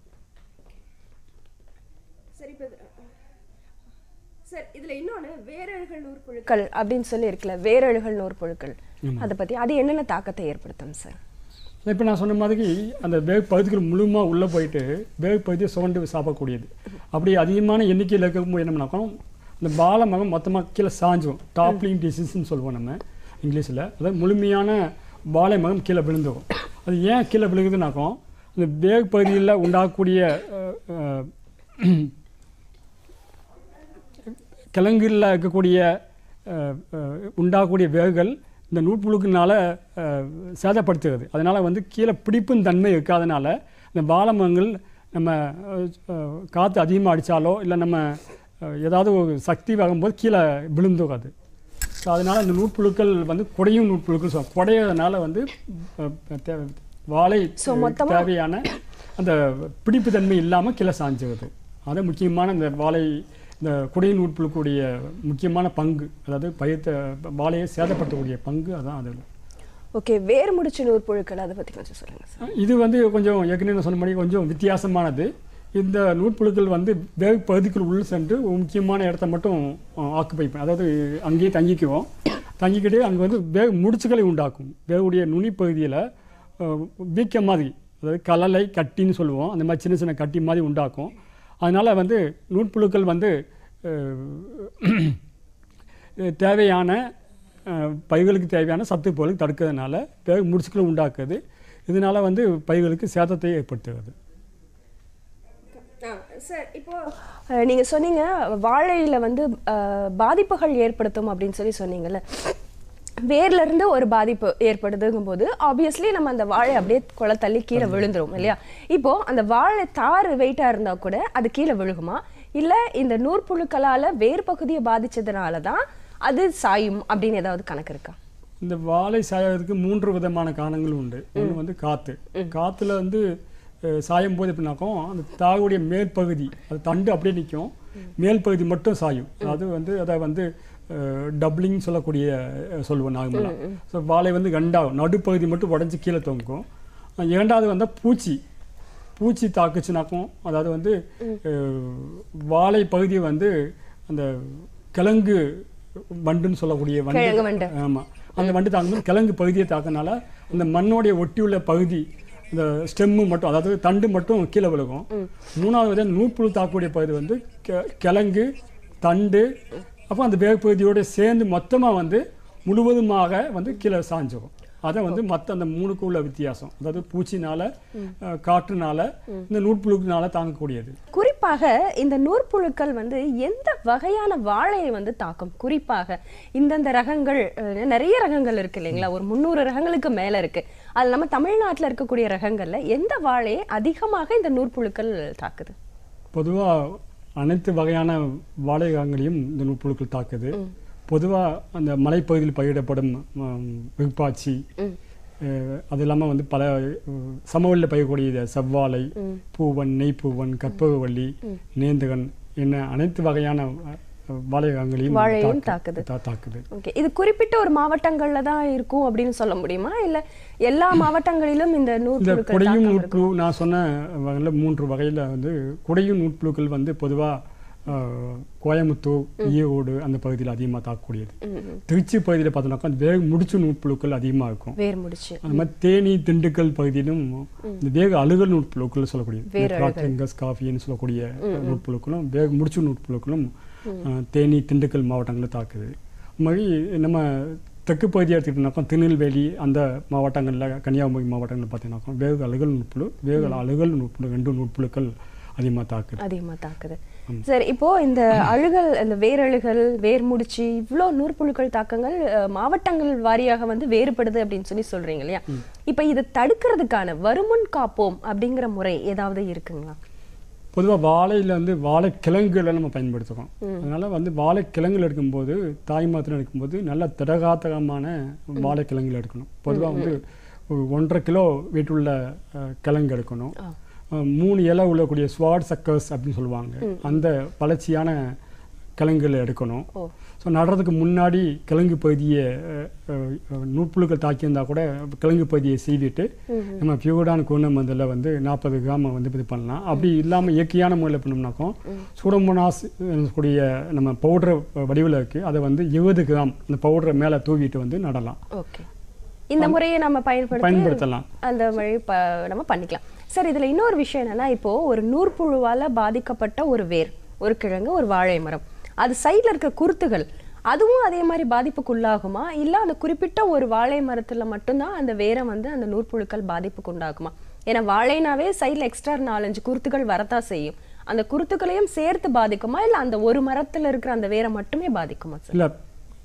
சரி இப்போ சார் இதுல இன்னொன்னு வேரழுகள் நூற்புழுக்கள் அப்படின்னு சொல்லி இருக்குல்ல வேரழுகள் நூற்புழுக்கள் அதை பத்தி அது என்னென்ன தாக்கத்தை ஏற்படுத்தும் சார் இப்போ நான் சொன்ன மாதிரி அந்த வேக பகுதிகள் முழுமாக உள்ளே போயிட்டு வேக பகுதியை சுரண்டு சாப்பிடக்கூடியது அப்படி அதிகமான எண்ணிக்கையில் இருக்கும்போது என்ன பண்ணாக்கோ அந்த பால மகம் மொத்தமாக கீழே சாஞ்சும் டாப்லிங் டிசீஸ்ன்னு சொல்லுவோம் நம்ம இங்கிலீஷில் அதாவது முழுமையான பாலை மகம் கீழே விழுந்துடும் அது ஏன் கீழே விழுகுதுனாக்கோ அந்த வேக பகுதியில் உண்டாகக்கூடிய அஹ், அஹ், கிழங்குல இருக்கக்கூடிய அஹ், அஹ், உண்டாகக்கூடிய வேர்கள் இந்த நூற்புழுக்கினால அஹ், சேதப்படுத்துகிறது அதனால் வந்து கீழே பிடிப்பும் தன்மை இருக்காதனால இந்த வாழை மரங்கள் நம்ம அஹ், அஹ், காற்று அதிகமாக அடித்தாலோ இல்லை நம்ம அஹ், ஏதாவது ஒரு சக்தி வரும்போது கீழே விழுந்துடும் அது ஸோ அதனால் இந்த நூற்புழுக்கள் வந்து குடையும் நூற்புழுக்கள் சொல்லுவோம் குடையிறதுனால வந்து அஹ், தே- வாழை So, மொத்தமா- தேவையான அந்த பிடிப்பு தன்மை இல்லாமல் கீழே சாஞ்சுவது அது முக்கியமான இந்த வாழை இந்த குடையின் நூற்புழுக்குடைய முக்கியமான பங்கு அதாவது பயிர்த்த வாழையை சேதப்படுத்தக்கூடிய பங்கு அதான் அது ஓகே வேர் முடிச்சு நூற்புழுக்கள் அதை பத்தி கொஞ்சம் சொல்லுங்க சார் இது வந்து கொஞ்சம் ஏற்கனவே நான் சொன்ன மாதிரி கொஞ்சம் வித்தியாசமானது இந்த நூற்புழுக்கள் வந்து வேக பகுதிக்குள் உள்ள சென்று ஒரு முக்கியமான இடத்த மட்டும் ஆக்குப்பை அதாவது அங்கேயே தங்கிக்குவோம் தங்கிக்கிட்டு அங்கே வந்து வேக முடிச்சுகளை உண்டாக்கும் வேகுடைய நுனி பகுதியில் வீக்க மாதிரி அதாவது கலலை கட்டின்னு சொல்லுவோம் அந்த மாதிரி சின்ன சின்ன கட்டி மாதிரி உண்டாக்கும் அதனால் வந்து நூற்புழுக்கள் வந்து அஹ், தேவையான அஹ், பயிர்களுக்கு தேவையான சத்து பொருள் தடுக்கிறதுனால வேக முடிச்சுக்களை உண்டாக்குது இதனால வந்து பயிர்களுக்கு சேதத்தை ஏற்படுத்துகிறது சார் இப்போ அஹ், நீங்க சொன்னீங்க வாழையில வந்து அஹ், பாதிப்புகள் ஏற்படுத்தும் அப்படின்னு சொல்லி சொன்னீங்கல்ல வேர்ல இருந்து ஒரு பாதிப்பு ஏற்படுதுங்கும் போது ஆப்வியஸ்லி நம்ம அந்த வாழை அப்படியே குலை தள்ளி கீழே விழுந்துரும் இல்லையா இப்போ அந்த வாழை தாறு வெயிட்டா இருந்தா கூட அது கீழே விழுகுமா இல்ல இந்த நூற்புழுக்களால வேர் பகுதியை பாதிச்சதுனால தான் அது சாயும் அப்படின்னு ஏதாவது கணக்கு இருக்கா இந்த வாழை சாயறதுக்கு மூன்று விதமான காரணங்கள் உண்டு ஒன்று வந்து காற்று காற்றுல வந்து அஹ், சாயும் போது எப்படின்னாக்கும் அந்த தாகுடைய மேல் பகுதி அது தண்டு அப்படியே நிற்கும் மேல் பகுதி மட்டும் சாயும் அது வந்து அதை வந்து டப்ளிங் சொல்லக்கூடிய அஹ், சொல்லுவோம் நார்மலாக ஸோ வாழை வந்து கண்டாகும் நடுப்பகுதி மட்டும் உடஞ்சி கீழே தொங்கும் அஹ், இரண்டாவது வந்து பூச்சி பூச்சி தாக்குச்சுனாக்கும் அதாவது வந்து அஹ், வாழை பகுதியை வந்து அந்த கிழங்கு வண்டுன்னு சொல்லக்கூடிய கிழங்கு வண்டு வண்டு. ஆமா அந்த வண்டு தாக்கும்போது கிழங்கு பகுதியை தாக்கனால அந்த மண்ணோடைய ஒட்டியுள்ள பகுதி இந்த ஸ்டெம்மு மட்டும் அதாவது தண்டு மட்டும் கீழே விழுகும் மூணாவது வந்து நூற்புழு தாக்கக்கூடிய பகுதி வந்து கெ- கிழங்கு தண்டு அப்போ அந்த வேகப்பகுதியோட சேர்ந்து மொத்தமாக வந்து முழுவதுமாக வந்து கீழே சாஞ்சிடும் அதை வந்து மற்ற அந்த மூணுக்கு உள்ள வித்தியாசம் அதாவது பூச்சினால அஹ், காற்றுனால இந்த நூற்புழுக்கினால தாங்கக்கூடியது குறிப்பாக இந்த நூற்புழுக்கள் வந்து எந்த வகையான வாழையை வந்து தாக்கும் குறிப்பாக இந்தந்த ரகங்கள் அஹ், நிறைய ரகங்கள் இருக்கு இல்லைங்களா ஒரு முந்நூறு ரகங்களுக்கு மேல இருக்கு அது நம்ம தமிழ்நாட்டுல இருக்கக்கூடிய ரகங்கள்ல எந்த வாழையை அதிகமாக இந்த நூற்புழுக்கள் தாக்குது பொதுவாக அனைத்து வகையான வாழை ரகங்களையும் இந்த நூற்புழுக்கள் தாக்குது பொதுவாக அந்த மலைப்பகுதியில் பயிரிடப்படும் ம், வெப்பாச்சி அஹ், அது இல்லாமல் வந்து பல அஹ், சமவெளியில் பயிரக்கூடிய செவ்வாழை பூவன் நெய்ப்பூவன் கற்பகவள்ளி நேந்தகன் என்ன அனைத்து வகையான அஹ், வாழை ரகங்களையும் வாழையும் தாக்கு- தாக்குது. தா- தாக்குது ஓகே இது குறிப்பிட்ட ஒரு மாவட்டங்கள்ல தான் இருக்கும் அப்படின்னு சொல்ல முடியுமா இல்ல எல்லா மாவட்டங்களிலும் இந்த இந்த நூற்புழுக்கள் குடையும் தாக்கம் நூற்புழு நான் சொன்ன வகையில் மூன்று வகையில் வந்து குடையும் நூற்புழுக்கள் வந்து பொதுவாக கோயம்புத்தூர் ஈரோடு அந்த பகுதியில் அதிகமாக தாக்கக்கூடியது திருச்சி பகுதியில் பார்த்தோம்னாக்கா அந்த வேக முடிச்சு நூற்புழுக்கள் அதிகமாக இருக்கும் வேர் முடிச்சு அந்த மாதிரி தேனி திண்டுக்கல் பகுதியிலும் இந்த வேக அழுகல் நூற்புழுக்கள் சொல்லக்கூடியது வேர் கிராக்கிங்கஸ் காஃபின்னு சொல்லக்கூடிய நூற்புழுக்களும் வேக முடிச்சு நூற்புழுக்களும் அஹ், தேனி திண்டுக்கல் மாவட்டங்களில் தாக்குது அது மாதிரி நம்ம தெற்கு பகுதியை எடுத்துக்கிட்டோம்னாக்கா திருநெல்வேலி அந்த மாவட்டங்களில் கன்னியாகுமரி மாவட்டங்களில் பார்த்தீங்கன்னாக்கா வேக அழுகல் நூற்புழு வேக அழுகல் நூற்புழு ரெண்டு நூற்புழுக்கள் அதிகமாக தாக்குது அதிகமா தாக்குது சரி இப்போ இந்த அழுகல் இந்த வேரழுகல் வேர் முடிச்சு இவ்வளோ நூற்புழுக்கள் தாக்கங்கள் அஹ், மாவட்டங்கள் வாரியாக வந்து வேறுபடுது அப்படின்னு சொல்லி சொல்றீங்க இல்லையா இப்போ இதை தடுக்கிறதுக்கான வருமுன் காப்போம் அப்படிங்கிற முறை ஏதாவது இருக்குங்களா பொதுவாக வாழையில் வந்து வாழை கிழங்குகளை நம்ம பயன்படுத்துகிறோம் அதனால வந்து வாழை கிழங்குகள் எடுக்கும்போது தாய் மாத்திரம் எடுக்கும்போது நல்ல திடகாத்தகமான வாழை கிழங்குகள் எடுக்கணும் பொதுவாக வந்து ஒரு ஒன்றரை கிலோ வீட்டுள்ள அஹ், கிழங்கு எடுக்கணும் ஆ. அஹ், மூணு இலை உள்ளக்கூடிய ஸ்வாட் சக்கர்ஸ் அப்படின்னு சொல்லுவாங்க அந்த வளர்ச்சியான கிழங்குகளை எடுக்கணும் ஓ ஸோ நடுறதுக்கு முன்னாடி கிழங்கு பகுதியை அஹ், அஹ், நூற்புழுக்கள் தாக்கியிருந்தா கூட கிழங்கு பகுதியை சீவிட்டு நம்ம பியூர்டான கோணமந்தில் வந்து நாற்பது கிராம் வந்து இது பண்ணலாம் அப்படி இல்லாமல் இயற்கையான முறையில் பண்ணோம்னாக்கும் சூடமோனாஸ் கூடிய நம்ம பவுடர் வடிவில் இருக்குது அதை வந்து இருபது கிராம் அந்த பவுடரை மேலே தூவிட்டு வந்து நடலாம் ஓகே இந்த முறையை நம்ம பயன்படுத்தி பயன்படுத்தலாம் அந்த வழி ப நம்ம பண்ணிக்கலாம் சார் இதுல இன்னொரு விஷயம் என்னன்னா இப்போ ஒரு நூற்புழுவால பாதிக்கப்பட்ட ஒரு வேர் ஒரு கிழங்கு ஒரு வாழை மரம் அது சைடுல இருக்க குருத்துகள் அதுவும் அதே மாதிரி பாதிப்புக்கு உள்ளாகுமா இல்ல அந்த குறிப்பிட்ட ஒரு வாழை மரத்துல மட்டும்தான் அந்த வேரை வந்து அந்த நூற்புழுக்கள் பாதிப்புக்கு உண்டாகுமா ஏன்னா வாழைனாவே சைடுல எக்ஸ்ட்ரா நாலஞ்சு குருத்துகள் வரத்தான் செய்யும் அந்த குருத்துக்களையும் சேர்த்து பாதிக்குமா இல்ல அந்த ஒரு மரத்துல இருக்கிற அந்த வேரை மட்டுமே பாதிக்குமா சார் இல்லை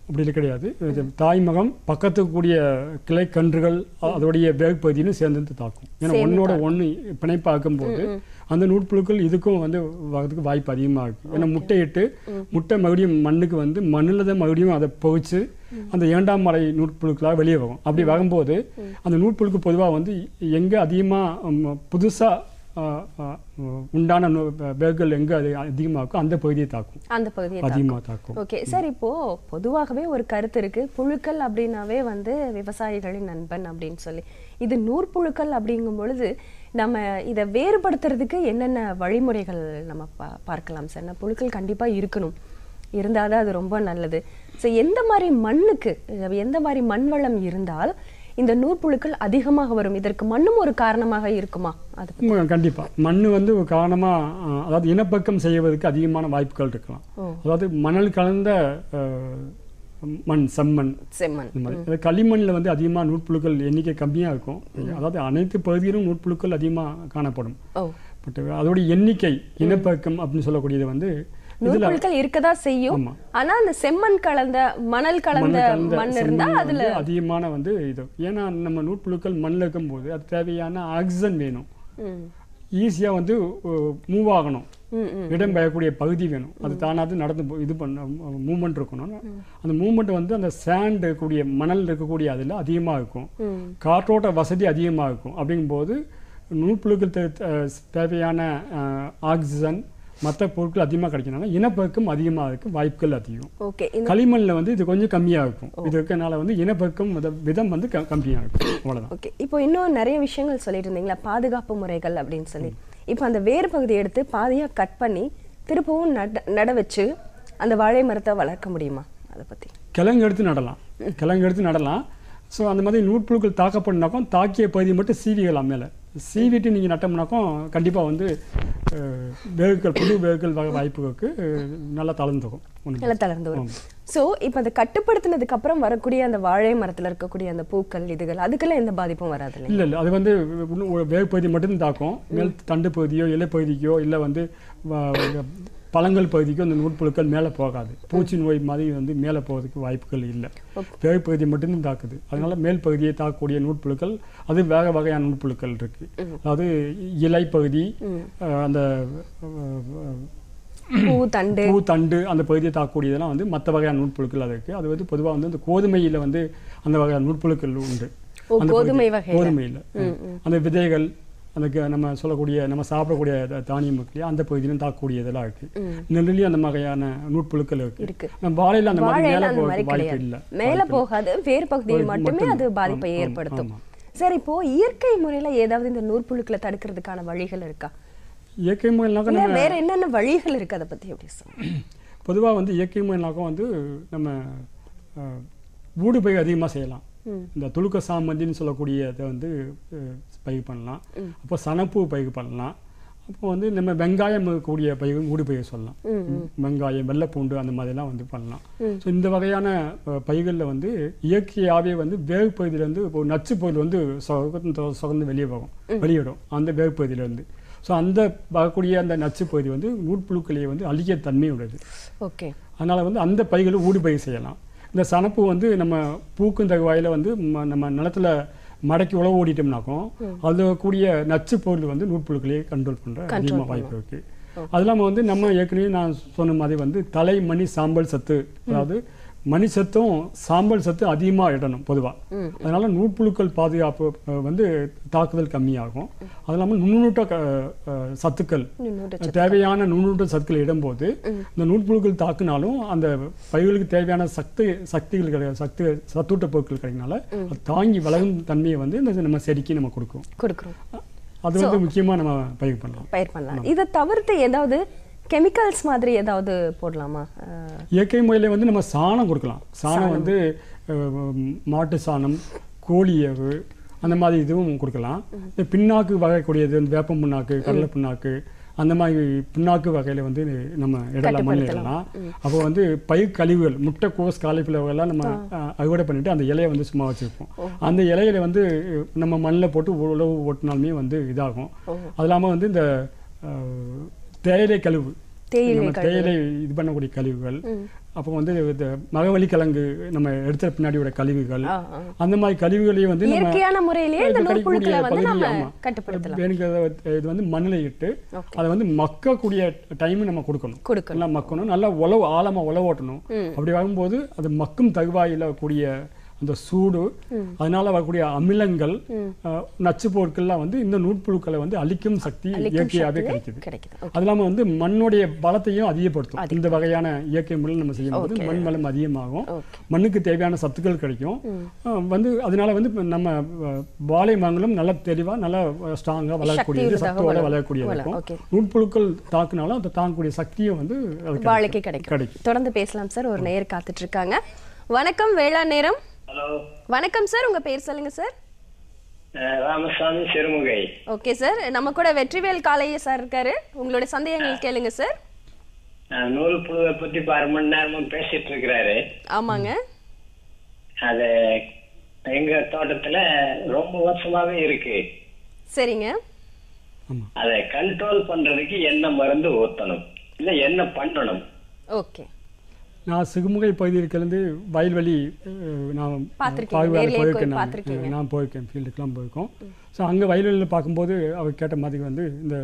அப்படி கிடையாது இது தாய்மகம் பக்கத்துக்கு கூடிய கிளை கன்றுகள் அ- அதோடைய வேக பகுதியிலும் சேர்ந்து தாக்கும் ஏன்னா சேர்ந்து ஒன்னோட ஒன்று பிணைப்பாக்கும் போது அந்த நூற்புழுக்கள் இதுக்கும் வந்து வரதுக்கு வாய்ப்பு அதிகமாக இருக்கு ஏன்னா முட்டையிட்டு முட்டை மறுபடியும் மண்ணுக்கு வந்து மண்ணில் தான் மறுபடியும் அதை பொவிச்சு அந்த இரண்டாம் மலை நூற்புழுக்களாக வெளியே வரும் அப்படி வரும்போது அந்த நூற்புழுக்கு பொதுவாக வந்து எங்கே அதிகமாக புதுசாக உண்டான நூ- வேர்கள் எங்கே அது அதிகமாக இருக்கோ அந்த பகுதியை தாக்கும் அந்த பகுதியை தாக்கும். அதிகமாக தாக்கும் ஓகே சார் இப்போ பொதுவாகவே ஒரு கருத்து இருக்கு புழுக்கள் அப்படின்னாவே வந்து விவசாயிகளின் நண்பன் அப்படின்னு சொல்லி இது நூற்புழுக்கள் அப்படிங்கும் பொழுது நம்ம இதை வேறுபடுத்துறதுக்கு என்னென்ன வழிமுறைகள் நம்ம பா பார்க்கலாம் சார் நான் புழுக்கள் கண்டிப்பா இருக்கணும் இருந்தால் தான் அது ரொம்ப நல்லது ஸோ எந்த மாதிரி மண்ணுக்கு எந்த மாதிரி மண் வளம் இருந்தால் இந்த நூற்புழுக்கள் அதிகமாக வரும் இதற்கு மண்ணும் ஒரு காரணமாக இருக்குமா அது ம், கண்டிப்பா மண் வந்து ஒரு காரணமா அஹ், அதாவது இனப்பக்கம் செய்வதற்கு அதிகமான வாய்ப்புகள் இருக்கலாம் ஓ. அதாவது மணல் கலந்த அஹ், மண் செம்மண் செம்மண் இந்த மாதிரி அதாவது களிமண்ணில் வந்து அதிகமாக நூற்புழுக்கள் எண்ணிக்கை கம்மியாக இருக்கும் அதாவது அனைத்து பகுதியிலும் நூற்புழுக்கள் அதிகமாக காணப்படும் ஓ பட் அதோடைய எண்ணிக்கை இனப்பக்கம் அப்படின்னு சொல்லக்கூடியது வந்து இதுல நூற்புழுக்கள் இருக்கதா செய்யும் ஆமா. ஆனா அந்த செம்மண் கலந்த மணல் கலந்த மணல் கலந்த மண் இருந்தா செம்மண் அதுல வந்து அதிகமான வந்து இது ஏன்னா நம்ம நூற்புழுக்கள் மண்ணில் இருக்கும்போது அது தேவையான ஆக்சிஜன் வேணும் ம், ஈஸியாக வந்து மூவ் ஆகணும் ம், ம். இடம் பெயக்கூடிய பகுதி வேணும் அது தானாவது நடந்து போ- இது பண்ண மூமெண்ட் இருக்கணும் அந்த மூமெண்ட் வந்து அந்த சேண்ட் இருக்கக்கூடிய மணல் இருக்கக்கூடிய அதில் அதிகமாக இருக்கும் ம். காற்றோட்ட வசதி அதிகமாக இருக்கும் அப்படிங்கும்போது நூற்புழுக்கள் தே- தே- தேவையான ஆக்சிஜன் மற்ற பொருட்கள் அதிகமாக கிடைக்கனால இனப்பெருக்கம் அதிகமாக இருக்கு வாய்ப்புகள் அதிகம் ஓகே இந்த களிமண்ணில் வந்து இது கொஞ்சம் கம்மியாக இருக்கும் இது இருக்கனால வந்து இனப்பெருக்கம் வித- விதம் வந்து க- கம்மியாக இருக்கும் அவ்வளோதான் ஓகே இப்போ இன்னும் நிறைய விஷயங்கள் சொல்லிட்டு இருந்தீங்களா பாதுகாப்பு முறைகள் அப்படின்னு சொல்லி இப்போ அந்த வேர் பகுதியை எடுத்து பாதியா கட் பண்ணி திருப்பவும் நட நட வச்சு அந்த வாழை மரத்தை வளர்க்க முடியுமா அதை பத்தி கிழங்கு எடுத்து நடலாம் கிழங்கு எடுத்து நடலாம் ஸோ அந்த மாதிரி நூற்புழுக்கள் தாக்கப்படனாக்கும் தாக்கிய பகுதி மட்டும் சீவிக்கலாம் மேலே சீவிட்டு நீங்கள் நட்டோம்னாக்கும் கண்டிப்பாக வந்து அஹ், வேர்கள் புது வேர்கள் வர வாய்ப்புகளுக்கு அஹ், நல்லா தளர்ந்துக்கும் ஒண்ணும் நல்லா தளர்ந்து வரும் ஸோ இப்போ அதை கட்டுப்படுத்தினதுக்கு அப்புறம் வரக்கூடிய அந்த வாழை மரத்துல இருக்கக்கூடிய அந்த பூக்கள் இதுகள் அதுக்கெல்லாம் எந்த பாதிப்பும் வராது இல்லையா இல்லை இல்லை அது வந்து இன்னும் ஒரு வேக பகுதி மட்டும் தாக்கும் மேல் தண்டு பகுதியோ இலை பகுதிக்கோ இல்லை வந்து வ- பழங்கள் பகுதிக்கோ அந்த நூற்புழுக்கள் மேலே போகாது பூச்சி நோய் மாதிரி வந்து மேலே போகிறதுக்கு வாய்ப்புகள் இல்லை வேக பகுதி மட்டும்தான் தாக்குது அதனால மேல் பகுதியை தாக்கக்கூடிய நூற்புழுக்கள் அது வேக வகையான நூற்புழுக்கள் இருக்கு அதாவது இலை பகுதி அஹ், அந்த அஹ், பூ தண்டு பூ தண்டு அந்த பகுதியை தாக்கக்கூடியதெல்லாம் வந்து மற்ற வகையான நூற்புழுக்கள் அது இருக்கு அது வந்து பொதுவாக வந்து இந்த கோதுமையில வந்து அந்த வகையான நூற்புழுக்கள் உண்டு ஓ, அந்த கோதுமை பகுதி- வகையில. கோதுமையில அந்த விதைகள் அந்த க- நம்ம சொல்லக்கூடிய நம்ம சாப்பிடக்கூடிய த- தானியம் இருக்கு இல்லையா அந்த பகுதியிலும் தாக்கக்கூடியதெல்லாம் இருக்கு நெல்லுலயும் அந்த வகையான நூற்புழுக்கள் இருக்கு இருக்கு. நம்ம வாழையில அந்த மாதிரி வாழையில மேல அந்த மாதிரி போகிறதுக்கு வாய்ப்பு கிடையாது இல்லை மேல போகாது வேர் பகுதியில் பகுதி மட்டுமே மட்டும் அது தான். பாதிப்பை ஆமா, ஏற்படுத்தும் ஆமா. சரி இப்போ இயற்கை முறையில ஏதாவது இந்த நூற்புழுக்களை தடுக்கிறதுக்கான வழிகள் இருக்கா இயற்கை முறையினாக்க இல்ல நம்ம வேற என்னென்ன வழிகள் இருக்கு அதை பத்தி எப்படி சொல்லுங்க பொதுவா வந்து இயற்கை முறையினாக்க வந்து நம்ம அஹ், ஊடு பயிர் அதிகமா செய்யலாம் இந்த துளுக்க சாமந்தின்னு சொல்லக்கூடிய இதை வந்து அஹ், பயிர் பண்ணலாம் அப்போ சனப்பூ பயிர் பண்ணலாம் அப்போ வந்து நம்ம வெங்காயம் கூடிய பயிர் ஊடு பயிர் சொல்லலாம் வெங்காயம் வெள்ளைப்பூண்டு அந்த மாதிரிலாம் வந்து பண்ணலாம் ஸோ இந்த வகையான அஹ், பயிர்களில் வந்து இயற்கையாகவே வந்து வேறு பகுதியிலேருந்து ஒரு நச்சு பொருள் வந்து சொகந்து சொகந்து வெளியே வரும் வெளியிடும் அந்த வேறு பகுதியிலேருந்து ஸோ அந்த வரக்கூடிய அந்த நச்சு பகுதி வந்து நூற்புழுக்களையே வந்து அழிக்க தன்மை உள்ளது ஓகே அதனால வந்து அந்த பைகளை ஊடு பயிர் செய்யலாம் இந்த சனப்பு வந்து நம்ம பூக்கும் தகுவாயில் வந்து ம- நம்ம நிலத்துல மடக்கி உழவு ஓடிட்டோம்னாக்கும் அதுல கூடிய நச்சு பொருள் வந்து நூற்புழுக்களையே கண்ட்ரோல் பண்ற அதிகமாக வாய்ப்பு இருக்கு அது இல்லாமல் வந்து நம்ம ஏற்கனவே நான் சொன்ன மாதிரி வந்து தலை மணி சாம்பல் சத்து அதாவது மணி சத்தும் சாம்பல் சத்து அதிகமாக இடணும் பொதுவாக அதனால நூற்புழுக்கள் பாதுகாப்பு அஹ், வந்து தாக்குதல் கம்மியாகும் அது இல்லாமல் நுண்ணூட்ட க- அஹ், சத்துக்கள் நுண்ணூட்ட தேவையான நுண்ணூட்ட சத்துக்கள் இடும்போது இந்த நூற்புழுக்கள் தாக்குனாலும் அந்த பயிர்களுக்கு தேவையான சக்தி சக்திகள் கிடையாது சக்தி சத்தூட்ட பொருட்கள் கிடைக்கனால அது தாங்கி வளரும் தன்மையை வந்து இந்த நம்ம செடிக்கு நம்ம கொடுக்கும் கொடுக்குறோம் அது வந்து முக்கியமா நம்ம பயிர் பண்ணலாம் பயிர் பண்ணலாம் இதை தவிர்த்து ஏதாவது கெமிக்கல்ஸ் மாதிரி ஏதாவது போடலாமா அஹ், இயற்கை முறையில வந்து நம்ம சாணம் கொடுக்கலாம் சாணம் வந்து அஹ், மாட்டு சாணம் கோழி எரு அந்த மாதிரி இதுவும் கொடுக்கலாம் இந்த பின்னாக்கு வகைக்கூடியது இந்த வேப்ப புண்ணாக்கு கடலை புண்ணாக்கு அந்த மாதிரி பின்னாக்கு வகையில வந்து நம்ம இடலாம் மண்ணில் இடலாம் அப்போ வந்து பயிர் கழிவுகள் முட்டை கோஸ் காலிஃப்ளவர் எல்லாம் நம்ம அஹ், அறுவடை பண்ணிட்டு அந்த இலையை வந்து சும்மா வச்சிருப்போம் அந்த இலையில வந்து நம்ம மண்ணில் போட்டு உழவு ஓட்டினாலுமே வந்து இதாகும் அது இல்லாமல் வந்து இந்த அஹ், தேயிலை கழிவு தேயிலை நம்ம கழிவு. தேயிலை இது பண்ணக்கூடிய கழிவுகள் அப்புறம் வந்து இந்த மகவள்ளி கிழங்கு நம்ம எடுத்த பின்னாடி உள்ள கழிவுகள் ஆ, ஆ. அந்த மாதிரி கழிவுகளையும் வந்து நம்ம இயற்கையான முறையிலேயே இந்த இது கிடைக்கக்கூடிய நூற்புழுக்களை வந்து பகுதி, நம்ம ஆமா. கட்டுப்படுத்தலாம் வேணுங்கிறத இது வந்து மண்ணில் இட்டு Okay. அதை வந்து மக்கக்கூடிய டைம் நம்ம கொடுக்கணும் கொடுக்கணும் நல்லா மக்கணும் நல்லா உழவு ஆழமா உழவு ஓட்டணும் அப்படி வரும்போது அது மக்கும் தகுவாயில் கூடிய அந்த சூடு அதனால வரக்கூடிய அமிலங்கள் அஹ், நச்சு பொருட்கள்லாம் வந்து இந்த நூற்புழுக்களை வந்து அழிக்கும் சக்தி அழிக்கும் இயற்கையாகவே சக்தி கிடைக்குது கிடைக்குது அது இல்லாம வந்து மண்ணுடைய பலத்தையும் அதிகப்படுத்தும் இந்த வகையான இயற்கை முறையில் நம்ம செய்யும்போது Okay. மண் வளம் அதிகமாகும் ஓகே மண்ணுக்கு தேவையான சத்துக்கள் கிடைக்கும் அஹ் வந்து அதனால வந்து இப்ப நம்ம அஹ், வாழை மரங்களும் நல்ல தெளிவா நல்லா ஸ்ட்ராங்கா வளரக்கூடியது உள்ளதாக சத்தோட வளரும். வளரக்கூடியது வளரும். இருக்கும் Okay. நூற்புழுக்கள் தாக்குனாலும் அந்த தாங்கக்கூடிய சக்தியும் வந்து அது வாழைக்கு கிடைக்கும் கிடைக்கும் தொடர்ந்து பேசலாம் சார் ஒரு நேயர் காத்துட்டு இருக்காங்க வணக்கம் வேளாண் நேரம் ஹலோ வணக்கம் சார் உங்க பேர் சொல்லுங்க sir Ramasamy Sirumugai okay sir நம்ம கூட வெற்றிவேல் காளைய சார் இருக்காரு உங்களோட சந்தேகங்கள் கேளுங்க சார் அஹ், நூல் புழுவை பத்தி இப்ப அரை மணி நேரமா பேசிட்டு இருக்கிறாரு ஆமாங்க அது எங்க தோட்டத்துல ரொம்ப வருஷமாவே இருக்கு சரிங்க ஆமா அதை கண்ட்ரோல் பண்றதுக்கு என்ன மருந்து ஊத்தணும் இல்ல என்ன பண்ணணும் ஓகே நான் சிறுமுகை பகுதியிலிருந்து வயல்வெளி அஹ், நான் பார்த்திருக்கீங்க. பாகுவேல நேர்லயே போய் போயிருக்கேன் நான். பார்த்திருக்கீங்க. நான் போயிருக்கேன் ஃபீல்டுக்கெலாம் போயிருக்கோம் ஸோ அங்கே வயல்வெளியில் பார்க்கும்போது அவர் கேட்ட மாதிரி வந்து இந்த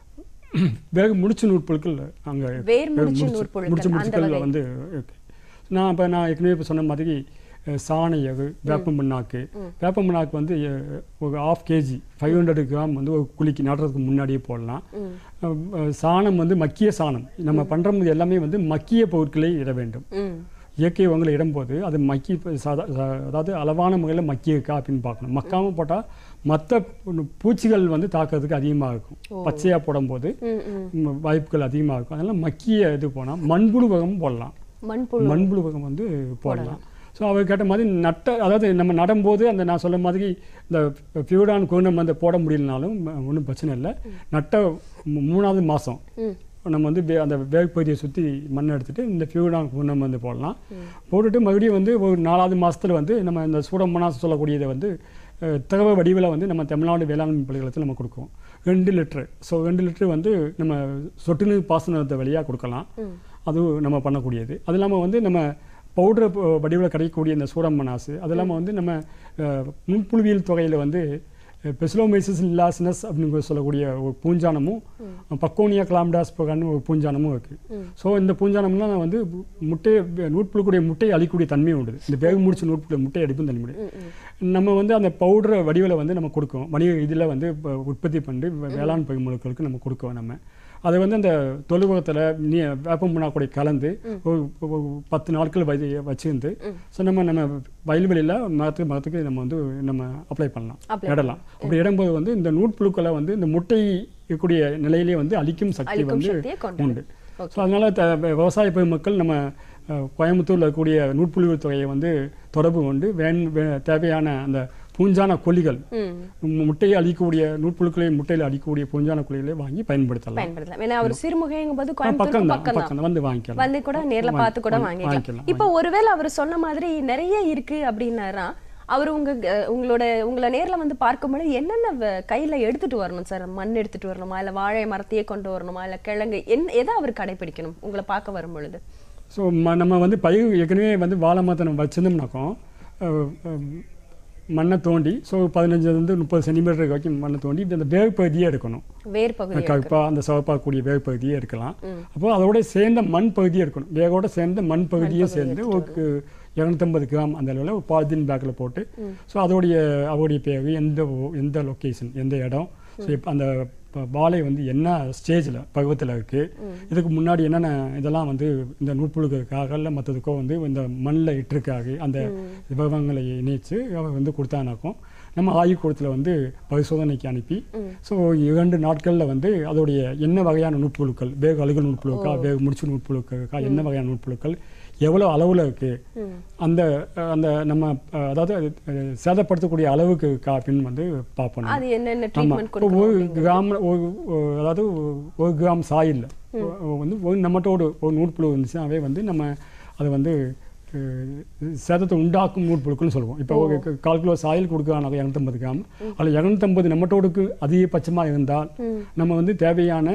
வேக முடிச்சு நூற்புழுக்கள் அங்கே வேர் முடிச்சு நூற்புழுக்கள், முடிச்சு அந்த முடிச்சுக்கள் வகை. வந்து இருக்கு நான் இப்போ நான் ஏற்கனவே இப்போ சொன்ன மாதிரி அஹ், சாண எரு வேப்ப மண்ணாக்கு வேப்ப மண்ணாக்கு வந்து அஹ், ஒரு half KG five hundred gram வந்து ஒரு குழிக்கு நடுறதுக்கு முன்னாடியே போடலாம் அஹ், அஹ், சாணம் வந்து மக்கிய சாணம் நம்ம பண்ணுறது எல்லாமே வந்து மக்கிய பொருட்களை இட வேண்டும் ம் இயற்கை உங்களை இடும்போது அது மக்கி இப்ப சாதா சா- அதாவது அளவான முறையில் மக்கி இருக்கா அப்படின்னு பார்க்கணும் மக்காமல் போட்டால் மற்ற பூச்சிகள் வந்து தாக்குறதுக்கு அதிகமாக இருக்கும் பச்சையாக போடும்போது ம் ம் ம், வாய்ப்புகள் அதிகமாக இருக்கும் அதனால மக்கிய இது போனால் மண்புழு வகம் போடலாம் மண்புழு மண்புழு வகம் வந்து போடலாம் ஸோ அவர் கேட்ட மாதிரி நட்ட அதாவது நம்ம நடும்போது அந்த நான் சொன்ன மாதிரி இந்த பியூடான் குணம் வந்து போட முடியலனாலும் ஒன்றும் பிரச்சனை இல்லை நட்ட மூ- மூணாவது மாதம் ம் நம்ம வந்து வே- அந்த வேகப்பகுதியை சுற்றி மண் எடுத்துட்டு இந்த பியூடான் குணம் வந்து போடலாம் போட்டுட்டு மறுபடியும் வந்து ஒரு நாலாவது மாசத்துல வந்து நம்ம இந்த சூடமனாஸ் சொல்லக்கூடியதை வந்து அஹ், திரவ வடிவில் வந்து நம்ம தமிழ்நாடு வேளாண்மை பல்கலைக்கழகத்தில் நம்ம கொடுக்குவோம் ரெண்டு லிட்டரு ஸோ ரெண்டு லிட்டரு வந்து நம்ம சொட்டு நீர் பாசனத்தை வழியாக கொடுக்கலாம் அது நம்ம பண்ணக்கூடியது அது இல்லாமல் வந்து நம்ம பவுடர் வடிவில் கிடைக்கக்கூடிய இந்த சூடமனாசு அது இல்லாமல் வந்து நம்ம அஹ், நுண்புழுவியல் தொகையில் வந்து பெசிலோமைசிஸ் லாஸ்னஸ் அப்படின்னு சொல்லக்கூடிய ஒரு பூஞ்சானமும் பக்கோனியா கிளாம்டாஸ் பகான்னு ஒரு பூஞ்சானமும் இருக்குது ஸோ இந்த பூஞ்சானம்லாம் வந்து முட்டையை நூற்புழுக்குடைய முட்டையை அழிக்கக்கூடிய தன்மை உண்டு இந்த வேக முடிச்ச நூற்புழு முட்டையை அடிப்பும் தன்மை உண்டு நம்ம வந்து அந்த பவுடர் வடிவில் வந்து நம்ம கொடுக்கோம் வணிக இதில் வந்து இப்ப உற்பத்தி பண்ணி வே- வேளாண் பகுமுழுக்களுக்கு நம்ம கொடுக்கோம் நம்ம அதை வந்து அந்த தொழுவகத்தில் நீ வேப்பம்புனா கூட கலந்து ஒரு ஒரு பத்து நாட்கள் வை வச்சிருந்து ஸோ நம்ம நம்ம வயல்வெளியில் மரத்துக்கு மரத்துக்கு நம்ம வந்து நம்ம அப்ளை பண்ணலாம் Apply இடலாம் அப்படி இடும்போது வந்து இந்த நூற்புழுக்களை வந்து இந்த முட்டை இருக்கக்கூடிய நிலையிலே வந்து அழிக்கும் சக்தி அழிக்கும் வந்து சக்தியை கொண்டு உண்டு ஸோ அதனால த விவசாய பெருமக்கள் நம்ம அஹ், கோயம்புத்தூர்ல இருக்கக்கூடிய நூற்புழுவு தொகையை வந்து தொடர்பு கொண்டு வேன் வே- தேவையான அந்த பூஞ்சான கொல்லிகள் ம் மு- முட்டையை அழிக்கக்கூடிய நூற்புழுக்களை முட்டையில் அழிக்கக்கூடிய பூஞ்சான கொல்லிகளை வாங்கி பயன்படுத்தலாம் பயன்படுத்தலாம் ஏன்னா அவர் சிறுமுகைங்கும் போது ஆ, பக்கம் கோயம்புத்தூர் தான் பக்கம் பக்கம் தான் வந்து வாங்கிக்கலாம் வந்து கூட நேர்ல வாங்கி- பார்த்து கூட வாங்கி- வாங்கிக்கலாம் வாங்கிக்கலாம், இப்போ ஒருவேளை அவர் சொன்ன மாதிரி நிறைய இருக்கு அப்படின்னாரா அவர் உங்க அஹ், உங்களோட உங்களை நேர்ல வந்து பார்க்கும்போது என்னென்ன வ- கையில எடுத்துட்டு வரணும் சார் மண் எடுத்துட்டு வரணுமா இல்ல வாழை மரத்தையே கொண்டு வரணுமா இல்ல கிழங்கு என்ன எதை அவர் கடைபிடிக்கணும் உங்களை பார்க்க வரும் பொழுது ஸோ நம்ம வந்து பயிர் ஏற்கனவே வந்து வாழை மரத்தை நம்ம வச்சிருந்தோம்னாக்கோ அஹ், அஹ், மண்ணை தோண்டி ஸோ பதினஞ்சுலேருந்து முப்பது சென்டிமீட்டர் வரைக்கும் மண்ணை தோண்டி அந்த வேர் பகுதியே எடுக்கணும் வேர் பகுதி கருப்பா அந்த சிவப்பாக்கூடிய வேர் பகுதியே எடுக்கலாம் அப்போ அதோட சேர்ந்த மண் பகுதியே இருக்கணும் வேகோட சேர்ந்த மண் பகுதியும் சேர்ந்து ஒரு இரநூத்தம்பது கிராம் அந்த அளவில் ஒரு பாலித்தீன் பேக்கில் போட்டு ஸோ அதோடைய அவருடைய பேர் எந்த ஊ- எந்த லொக்கேஷன் எந்த இடம் ஸோ இப்போ அந்த ப- வாழை வந்து என்ன ஸ்டேஜில் பருவத்தில் இருக்குது இதுக்கு முன்னாடி என்னென்ன இதெல்லாம் வந்து இந்த நூற்புழுக்களுக்காக இல்லை மற்றதுக்கோ வந்து இந்த மண்ணில் இட்டிருக்காங்க அந்த விவரங்களை இணைச்சு அவர் வந்து கொடுத்தானாக்கும் நம்ம ஆய்வுக்கூடத்தில் வந்து பரிசோதனைக்கு அனுப்பி ஸோ இரண்டு நாட்களில் வந்து அதோடைய என்ன வகையான நூற்புழுக்கள் வேக அழுகல் நூற்புழுக்கா வேக முடிச்சு நூற்புழுக்கா என்ன வகையான நூற்புழுக்கள் எவ்வளோ அளவில் இருக்குது அந்த அஹ், அந்த நம்ம அஹ், அதாவது அது, அஹ், சேதப்படுத்தக்கூடிய அளவுக்கு இருக்கா அப்படின்னு வந்து பார்ப்போம் நம்ம. அது என்னென்ன ஆமா ட்ரீட்மெண்ட் இப்போ ஒரு கொடுக்கணும் கிராம் ஒரு ஒரு- அதாவது ஒரு கிராம் சாயில் வந்து ஒரு நம்மட்டோடு ஒரு நூற்புழு இருந்துச்சுனாவே வந்து நம்ம அதை வந்து அஹ், சேதத்தை உண்டாக்கும் நூற்புழுக்கள்னு சொல்லுவோம் இப்போ ஒரு க- கால் கிலோ சாயில் கொடுக்குறாங்க இரநூத்தம்பது கிராம் அதில் இரநூத்தம்பது நம்மட்டோடுக்கு அதிகபட்சமாக இருந்தால் நம்ம வந்து தேவையான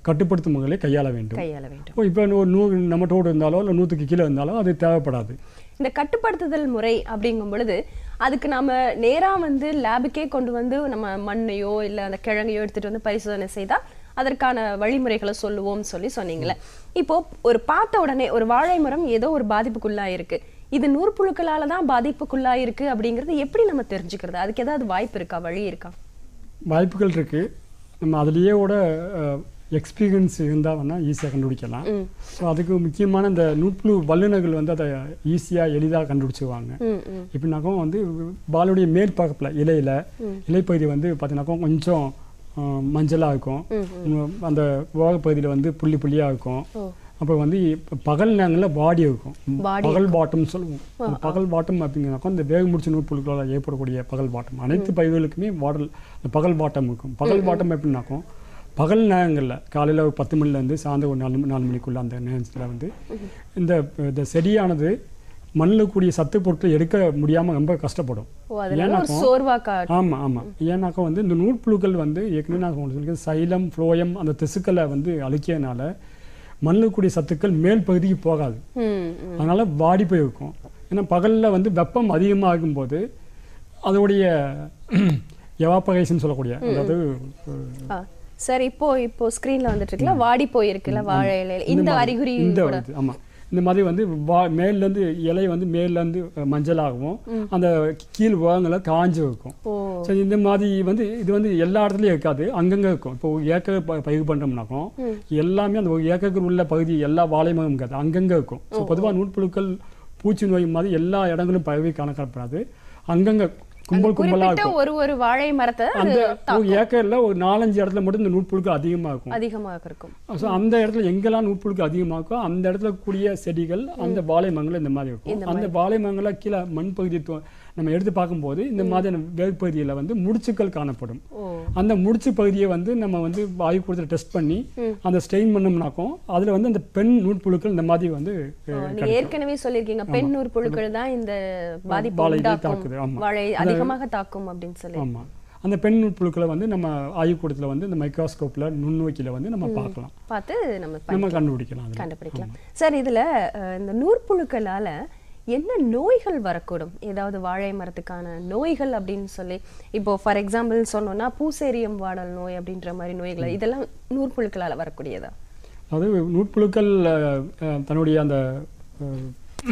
கட்டுப்படுத்தும் முறைகளை கையாள வேண்டும் கையாள வேண்டும் இப்போ இப்போ ஒரு நூறு நம்ம தோடு இருந்தாலோ இல்லை நூற்றுக்கு கீழே இருந்தாலோ அது தேவைப்படாது இந்த கட்டுப்படுத்துதல் முறை அப்படிங்கும் பொழுது அதுக்கு நாம நேரா வந்து லேபுக்கே கொண்டு வந்து நம்ம மண்ணையோ இல்ல அந்த கிழங்கையோ எடுத்துட்டு வந்து பரிசோதனை செய்தா அதற்கான வழிமுறைகளை சொல்லுவோம் சொல்லி சொன்னீங்கல்ல இப்போ ஒரு பார்த்த உடனே ஒரு வாழை மரம் ஏதோ ஒரு பாதிப்புக்குள்ளா இருக்கு இது நூற்புழுக்களால தான் பாதிப்புக்குள்ளா இருக்கு அப்படிங்கறது எப்படி நம்ம தெரிஞ்சுக்கிறது அதுக்கு ஏதாவது வாய்ப்பு இருக்கா வழி இருக்கா வாய்ப்புகள் இருக்குது நம்ம அதுலேயோட எக்ஸ்பீரியன்ஸ் இருந்தால் வேணால் ஈஸியாக கண்டுபிடிக்கலாம் ம். ஸோ அதுக்கு முக்கியமான இந்த நூட்புழு வல்லுநர்கள் வந்து அதை ஈஸியாக எளிதாக கண்டுபிடிச்சிருவாங்க ம் ம் எப்படின்னாக்கா வந்து பாலுடைய மேல் பக்கத்தில் இலையில இலைப்பகுதி வந்து பார்த்தீங்கன்னாக்கா கொஞ்சம் மஞ்சளாக இருக்கும் உம், அந்த பகுதியில் வந்து புள்ளி புள்ளியாக இருக்கும் ஓ அப்புறம் வந்து இப்ப பகல் நேரங்களில் வாடி இருக்கும் வாடி பகல் பாட்டம் சொல்லுவோம் அந்த பகல் பாட்டம் அப்படிங்கிறனாக்கா இந்த வேக முடிச்ச நூற்புழுக்களால் ஏற்படக்கூடிய பகல் பாட்டம் அனைத்து பயிர்களுக்குமே வாடல் இந்த பகல் பாட்டம் இருக்கும் பகல் பாட்டம் எப்படின்னாக்கும் பகல் நேரங்களில் காலையில் ஒரு பத்து மணிலேருந்து சாயந்தரம் ஒரு நாலு மணி- நாலு மணிக்குள்ள அந்த நேரத்தில் வந்து இந்த இந்த செடியானது மண்ணில் கூடிய சத்து பொருட்கள் எடுக்க முடியாமல் ரொம்ப கஷ்டப்படும் ஓ அதனால ஒரு ஏன்னாக்கும் சோர்வா கா ஆமாம் ஆமாம் ஏன்னாக்கா வந்து இந்த நூற்புழுக்கள் வந்து ஏற்கனவே நான் உங்களுக்கு சொல்லியிருக்கேன் சைலம் ஃப்ளோயம் அந்த திசுக்களை வந்து அழிக்கிறதுனால மண்ணில் கூடிய சத்துக்கள் மேல் பகுதிக்கு போகாது ம் ம் அதனால வாடி போய் இருக்கும் ஏன்னா பகலில் வந்து வெப்பம் அதிகமாகும் போது அதோடைய எவாப்பரேஷன் சொல்லக்கூடிய அதாவது ஆ, சரி இப்போ இப்போ ஸ்கிரீன்ல வந்துட்டு இருக்குல்ல வாடி போயிருக்குல்ல வாழை இலையில இந்த மாதிரி- அறிகுறி இந்த கூட இது, ஆமா இந்த மாதிரி வந்து வா மேல்லேருந்து இலை வந்து மேல்லேருந்து மஞ்சளாகவும் அந்த கீழ் ஓரங்களை காஞ்சு இருக்கும் ஓ சரி இந்த மாதிரி வந்து இது வந்து எல்லா இடத்துலையும் இருக்காது அங்கங்க இருக்கும் இப்போ ஒரு ஏக்கர் ப- பயிர் பண்ணுறோம்னாக்கும் எல்லாமே அந்த ஒரு ஏக்கருக்கு உள்ள பகுதி எல்லா வாழை மரம் இருக்காது அங்கங்க இருக்கும் ஸோ பொதுவாக நூற்புழுக்கள் பூச்சி நோய் மாதிரி எல்லா இடங்களும் பரவி காணப்படாது அங்கங்க கும்பல் கும்பலா குறிப்பிட்ட இருக்கும் ஒரு ஒரு வாழை மரத்தை அது அந்த ஒரு ஏக்கர்ல ஒரு நாலஞ்சு இடத்துல மட்டும் இந்த நூற்புழுக்கள் அதிகமா இருக்கும் அதிகமாக இருக்கும் ஸோ அந்த இடத்துல எங்கெல்லாம் நூற்புழுக்கு அதிகமாக இருக்கோ அந்த இடத்துல கூடிய செடிகள் அந்த வாழை மரங்கள் இந்த மாதிரி இருக்கும் அந்த வாழை மரங்கள கீழே மண் பகுதி தொ- நம்ம எடுத்து பார்க்கும்போது இந்த மாதிரியான வேர்ப்பகுதியில் வந்து முடிச்சுக்கள் காணப்படும் ஓ அந்த முடிச்சு பகுதியை வந்து நம்ம வந்து வாயு கொடுத்து டெஸ்ட் பண்ணி அந்த ஸ்டெயின் பண்ணோம்னாக்கும் அதுல வந்து அந்த பெண் நூற்புழுக்கள் இந்த மாதிரி வந்து ஓ, அஹ், நீங்க ஏற்கனவே சொல்லியிருக்கீங்க பெண் நூற்புழுக்கள் தான் இந்த பாதிப்பு வாழையை தாக்குது, உண்டாக்கும் ஆமா. வாழை அதிகமாக தாக்கும் அப்படின்னு சொல்லி ஆமா அந்த பெண் நூற்புழுக்களை வந்து நம்ம ஆய்வுக்கூடத்தில் வந்து இந்த மைக்ரோஸ்கோப்ல நுண்ணோக்கியில் வந்து நம்ம பார்க்கலாம் பார்த்து நம்ம ப- நம்ம கண்டுபிடிக்கலாம் அதுல. கண்டுபிடிக்கலாம் சார் இதுல அஹ், இந்த நூற்புழுக்களால என்ன நோய்கள் வரக்கூடும் ஏதாவது வாழை மரத்துக்கான நோய்கள் அப்படின்னு சொல்லி இப்போ ஃபார் எக்ஸாம்பிள் சொன்னோம்னா பூசேரியம் வாடல் நோய் அப்படின்ற மாதிரி நோய்கள் இதெல்லாம் நூற்புழுக்களால வரக்கூடியதா அதாவது நூற்புழுக்கள் அஹ், அஹ், தன்னுடைய அந்த அஹ்,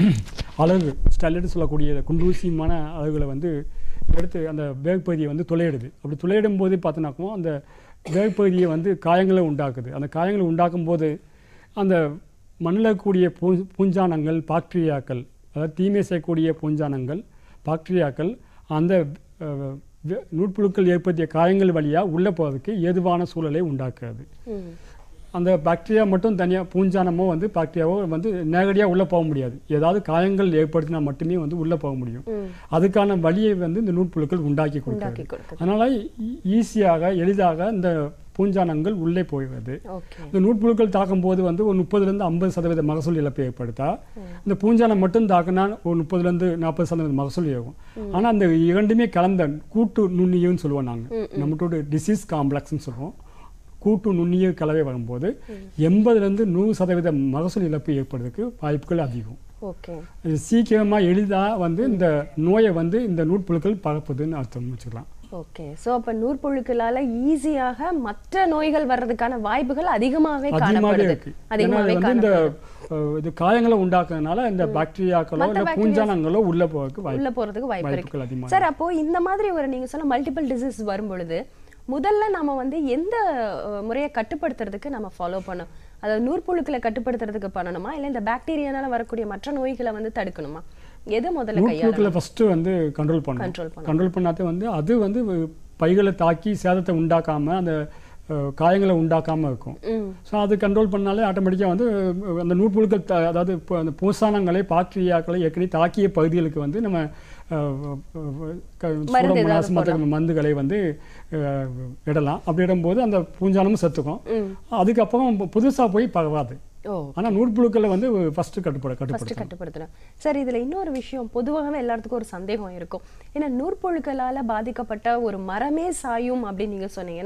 அழகு ஸ்டெல்லட் சொல்லக்கூடிய குண்டூசியமான அழகுகளை வந்து எடுத்து அந்த வேகப்பகுதியை வந்து துளையிடுது அப்படி துளையிடும் போது பார்த்தோன்னாக்கும் அந்த வேகப்பகுதியை வந்து காயங்களை உண்டாக்குது அந்த காயங்களை உண்டாக்கும் போது அந்த மண்ணில் கூடிய பூ பூஞ்சானங்கள் பாக்டீரியாக்கள் அதாவது தீமை செய்யக்கூடிய பூஞ்சானங்கள் பாக்டீரியாக்கள் அந்த அஹ், வே- நூற்புழுக்கள் ஏற்படுத்திய காயங்கள் வழியாக உள்ளே போகிறதுக்கு ஏதுவான சூழலை உண்டாக்குறது ம். அந்த பாக்டீரியா மட்டும் தனியாக பூஞ்சானமோ வந்து பாக்டீரியாவோ வந்து நேரடியாக உள்ளே போக முடியாது ஏதாவது காயங்கள் ஏற்படுத்தினா மட்டுமே வந்து உள்ளே போக முடியும் ம். அதுக்கான வழியை வந்து இந்த நூற்புழுக்கள் உண்டாக்கி கொடுக்குறது உண்டாக்கி கொடுக்குது அதனால ஈ- ஈஸியாக எளிதாக இந்த பூஞ்சானங்கள் உள்ளே போய்வது ஓகே இந்த நூற்புழுக்கள் தாக்கும் போது வந்து ஒரு முப்பதுலேருந்து ஐம்பது சதவீத மகசூல் இழப்பு ஏற்படுத்தா இந்த பூஞ்சானம் மட்டும் தாக்குனா ஒரு முப்பதுலேருந்து நாற்பது சதவீத மகசூல் ஏகும் ஆனால் அந்த இரண்டுமே கலந்த கூட்டு நுண்ணியம்னு சொல்லுவோம் நாங்கள் நம்மளோட டிசீஸ் காம்ப்ளெக்ஸ்னு சொல்லுவோம் கூட்டு நுண்ணிய கலவை வரும்போது எண்பதுலேருந்து நூறு சதவீத மகசூல் இழப்பு ஏற்படுறதுக்கு வாய்ப்புகள் அதிகம் ஓகே இது சீக்கிரமாக எளிதாக வந்து இந்த நோயை வந்து இந்த நூற்புழுக்கள் பரப்புதுன்னு அர்த்தம் வச்சுக்கலாம் ஓகே சோ அப்ப நூற்புழுக்களால ஈஸியாக மற்ற நோய்கள் வர்றதுக்கான வாய்ப்புகள் அதிகமாவே அதிகமாகவே காணப்படுது இருக்கு ஏன்னா அதிகமாவே இது வந்து இந்த காணப்படுது அஹ், இது காயங்களை உண்டாக்குறதுனால இந்த பாக்டீரியாக்களோ மத்த இல்லை bacteria- பூஞ்சானங்களோ உள்ள போகிறதுக்கு வாய்ப்பு உள்ள போறதுக்கு வாய்ப்பு வாய்ப்புகள் இருக்கு அதிகமாக சார் அப்போ இந்த மாதிரி ஒரு நீங்க சொன்ன மல்டிபிள் டிசீஸ் வரும் பொழுது முதல்ல நாம வந்து எந்த அஹ், முறையை கட்டுப்படுத்துறதுக்கு நம்ம ஃபாலோ பண்ணணும் அதாவது நூற்புழுக்களை கட்டுப்படுத்துறதுக்கு பண்ணணுமா இல்ல இந்த பாக்டீரியானால வரக்கூடிய மற்ற நோய்களை வந்து தடுக்கணுமா எது முதல்ல கையாளணும் நூற்றுக்களை ஃபஸ்ட்டு வந்து கண்ட்ரோல் பண்ணணும் கண்ட்ரோல் பண்ணணும் கண்ட்ரோல் பண்ணாதே வந்து அது வந்து பைகளை தாக்கி சேதத்தை உண்டாக்காம அந்த அஹ், காயங்களை உண்டாக்காம இருக்கும் ம் ஸோ அது கண்ட்ரோல் பண்ணாலே ஆட்டோமேட்டிக்காக வந்து அஹ், அந்த நூற்புழுக்கள் த- அதாவது இப்போ அந்த பூசானங்களை பாக்டீரியாக்களை ஏற்கனவே தாக்கிய பகுதிகளுக்கு வந்து நம்ம அஹ், அஹ், க- மருந்து ஏதாவது சூடோமோனாஸ் மற்ற மருந்துகளை வந்து அஹ், இடலாம் அப்படி இடும்போது அந்த பூஞ்சானமும் செத்துக்கும் ம் அதுக்கப்புறம் புதுசாக போய் பரவாது ஓ ஆனால் நூற்புழுக்களை வந்து ஃபஸ்ட்டு கட்டுப்பட ஃபர்ஸ்ட் கட்டுப்படுத்தணும் கட்டுப்படுத்தணும் சார் இதுல இன்னொரு விஷயம் பொதுவாகவே எல்லாத்துக்கும் ஒரு சந்தேகம் இருக்கும் ஏன்னா நூற்புழுக்களால பாதிக்கப்பட்ட ஒரு மரமே சாயும் அப்படின்னு நீங்க சொன்னீங்கன்னா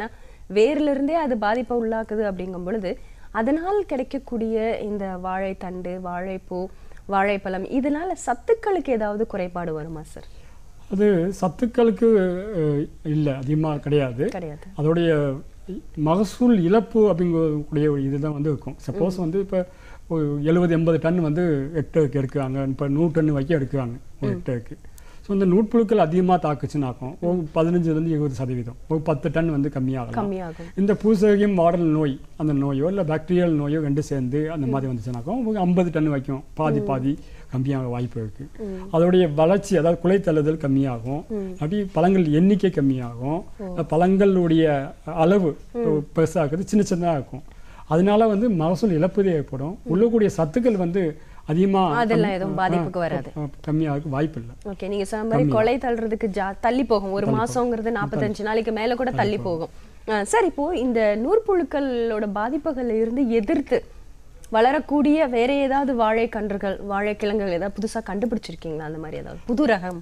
வேர்ல இருந்தே அது பாதிப்பை உள்ளாக்குது அப்படிங்கும் பொழுது அதனால் கிடைக்கக்கூடிய இந்த வாழைத்தண்டு வாழைப்பூ வாழைப்பழம் இதனால சத்துக்களுக்கு ஏதாவது குறைபாடு வருமா சார் அது சத்துக்களுக்கு இல்லை அதிகமாக கிடையாது கிடையாது அதோடைய மகசூல் இழப்பு அப்படிங்கக்கூடிய ஒரு இதுதான் வந்து இருக்கும் சப்போஸ் வந்து இப்போ ஒரு எழுபது எண்பது டன் வந்து ஹெக்டருக்கு எடுக்கிறாங்க இப்போ நூறு டன் வரைக்கும் எடுக்கிறாங்க ஒரு ஹெக்டருக்கு ஸோ இந்த நூட்புழுக்கள் அதிகமாக தாக்குச்சுன்னு ஆகும் ஒரு பதினஞ்சுலேருந்து இருபது சதவீதம் ஒரு பத்து டன் வந்து கம்மியாகலாம் கம்மியாகும் இந்த பூசகியம் மாடல் நோய் அந்த நோயோ இல்லை பாக்டீரியல் நோயோ ரெண்டு சேர்ந்து அந்த மாதிரி வந்துச்சுனாக்கும் ஒரு ஐம்பது டன் வைக்கும் பாதி பாதி கம்மியாக வாய்ப்பு இருக்கு அதோடைய வளர்ச்சி அதாவது குலைத்தள்ளுதல் கம்மியாகும் அப்படி பழங்கள் எண்ணிக்கை கம்மியாகும் பழங்களுடைய அளவு பெருசாக இருக்குது சின்ன சின்னதாக இருக்கும் அதனால வந்து மகசூல் இழப்பு ஏற்படும் உள்ளக்கூடிய சத்துக்கள் வந்து அதிகமாக அதெல்லாம் எதுவும் பாதிப்புக்கு வராது கம்மியாக வாய்ப்பு இல்லை ஓகே நீங்க சொன்ன மாதிரி கொலை தள்ளுறதுக்கு ஜா தள்ளி போகும் ஒரு மாசங்கிறது நாற்பத்தஞ்சு நாளைக்கு மேல கூட தள்ளி போகும் அஹ் சார் இப்போ இந்த நூற்புழுக்களோட பாதிப்புகள்ல இருந்து எதிர்த்து வளரக்கூடிய வேற ஏதாவது வாழை கன்றுகள் வாழைக்கிழங்குகள் ஏதாவது புதுசா கண்டுபிடிச்சிருக்கீங்களா அந்த மாதிரி ஏதாவது புது ரகம்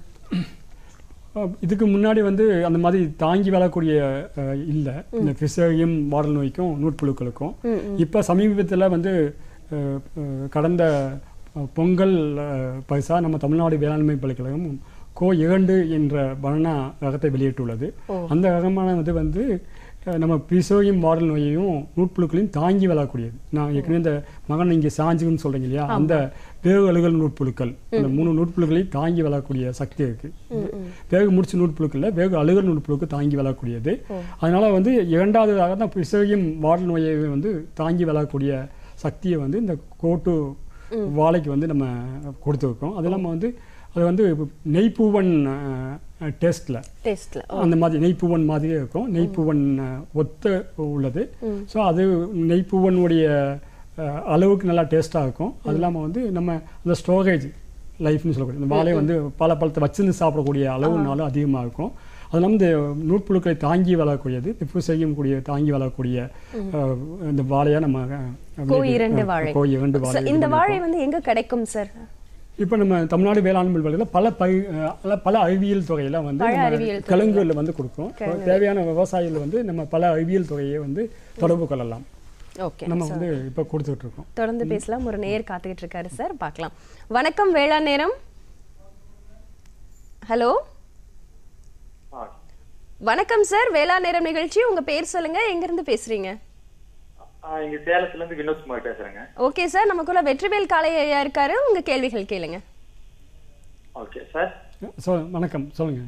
அஹ் இதுக்கு முன்னாடி வந்து அந்த மாதிரி தாங்கி வளரக்கூடிய இல்லை இந்த ஃபிஷரியும் வாடல் நோய்க்கும் நூற்புழுக்களுக்கும் இப்போ சமீபத்தில் வந்து அஹ், அஹ், கடந்த அஹ், பொங்கல் அஹ், பரிசா நம்ம தமிழ்நாடு வேளாண்மை பல்கலைக்கழகம் கோ இரண்டு என்ற பனானா ரகத்தை வெளியிட்டுள்ளது அந்த ரகமான இது வந்து அஹ், நம்ம பிசோயும் வாடல் நோயையும் நூற்புழுக்களையும் தாங்கி வளரக்கூடியது நான் ஏற்கனவே இந்த மகன் இங்கே சாஞ்சுன்னு சொல்றீங்க இல்லையா அந்த வேகு அழுகல் நூற்புழுக்கள் அந்த மூணு நூற்புழுக்களையும் தாங்கி வளரக்கூடிய சக்தி இருக்கு வேகு முடிச்ச நூற்புழுக்கள்ல வேகு அழுகல் நூற்புழுக்கு தாங்கி வளரக்கூடியது அதனால வந்து இரண்டாவதாக தான் பிசோயும் வாடல் நோயை வந்து தாங்கி வளரக்கூடிய சக்தியை வந்து இந்த கோட்டு வாழைக்கு வந்து நம்ம கொடுத்துருக்கோம் அது இல்லாமல் வந்து அது வந்து நெய்ப்பூவன் டெஸ்ட்டில் டேஸ்ட்ல அந்த மாதிரி நெய்ப்பூவன் மாதிரியே இருக்கும் நெய்ப்பூவன் அஹ், ஒத்த உள்ளது ஸோ அது நெய்ப்பூவனுடைய அஹ், அளவுக்கு நல்லா டேஸ்ட்டாக இருக்கும் அது இல்லாமல் வந்து நம்ம அந்த ஸ்டோரேஜ் லைஃப்னு சொல்லக்கூடிய இந்த வாழை வந்து பல பழத்தை வச்சிருந்து சாப்பிடக்கூடிய அளவுனாலும் அதிகமாக இருக்கும் அது இல்லாமல் இந்த நூற்புழுக்களை தாங்கி வளரக்கூடியது திப்பு செய்யக்கூடிய தாங்கி வளரக்கூடிய அஹ், இந்த வாழையை நம்ம அஹ், கோ இரண்டு வாழை கோ இரண்டு வாழை சார், இந்த வாழை வந்து எங்க கிடைக்கும் சார் இப்போ நம்ம தமிழ்நாடு வேளாண்மை பல்கலைக்கழகத்தில் பல பை அஹ் பல அறிவியல் துறையில வந்து பல நம்ம அறிவியல் துறையில. கிழங்குல வந்து கொடுக்கும் தேவையான விவசாயிகள் வந்து நம்ம பல அறிவியல் துறையை வந்து தொடர்பு கொள்ளலாம் ஓகே நம்ம வந்து இப்போ கொடுத்துட்டு இருக்கோம் தொடர்ந்து பேசலாம் ஒரு நேயர் காத்துக்கிட்டு இருக்காரு சார் பார்க்கலாம் வணக்கம் வேளாண் நேரம் ஹலோ வணக்கம் சார் வேளாண் நேரம் நிகழ்ச்சி உங்க பேர் சொல்லுங்க எங்க இருந்து பேசுறீங்க இங்க சேலத்துல இருந்து வினோத்குமார் பேசுறேங்க ஓகே சார் நமக்குள்ள வெற்றிவேல் காளை ஐயா இருக்காரு உங்க கேள்விகள் கேளுங்க ஓகே சார் சொல் வணக்கம் சொல்லுங்க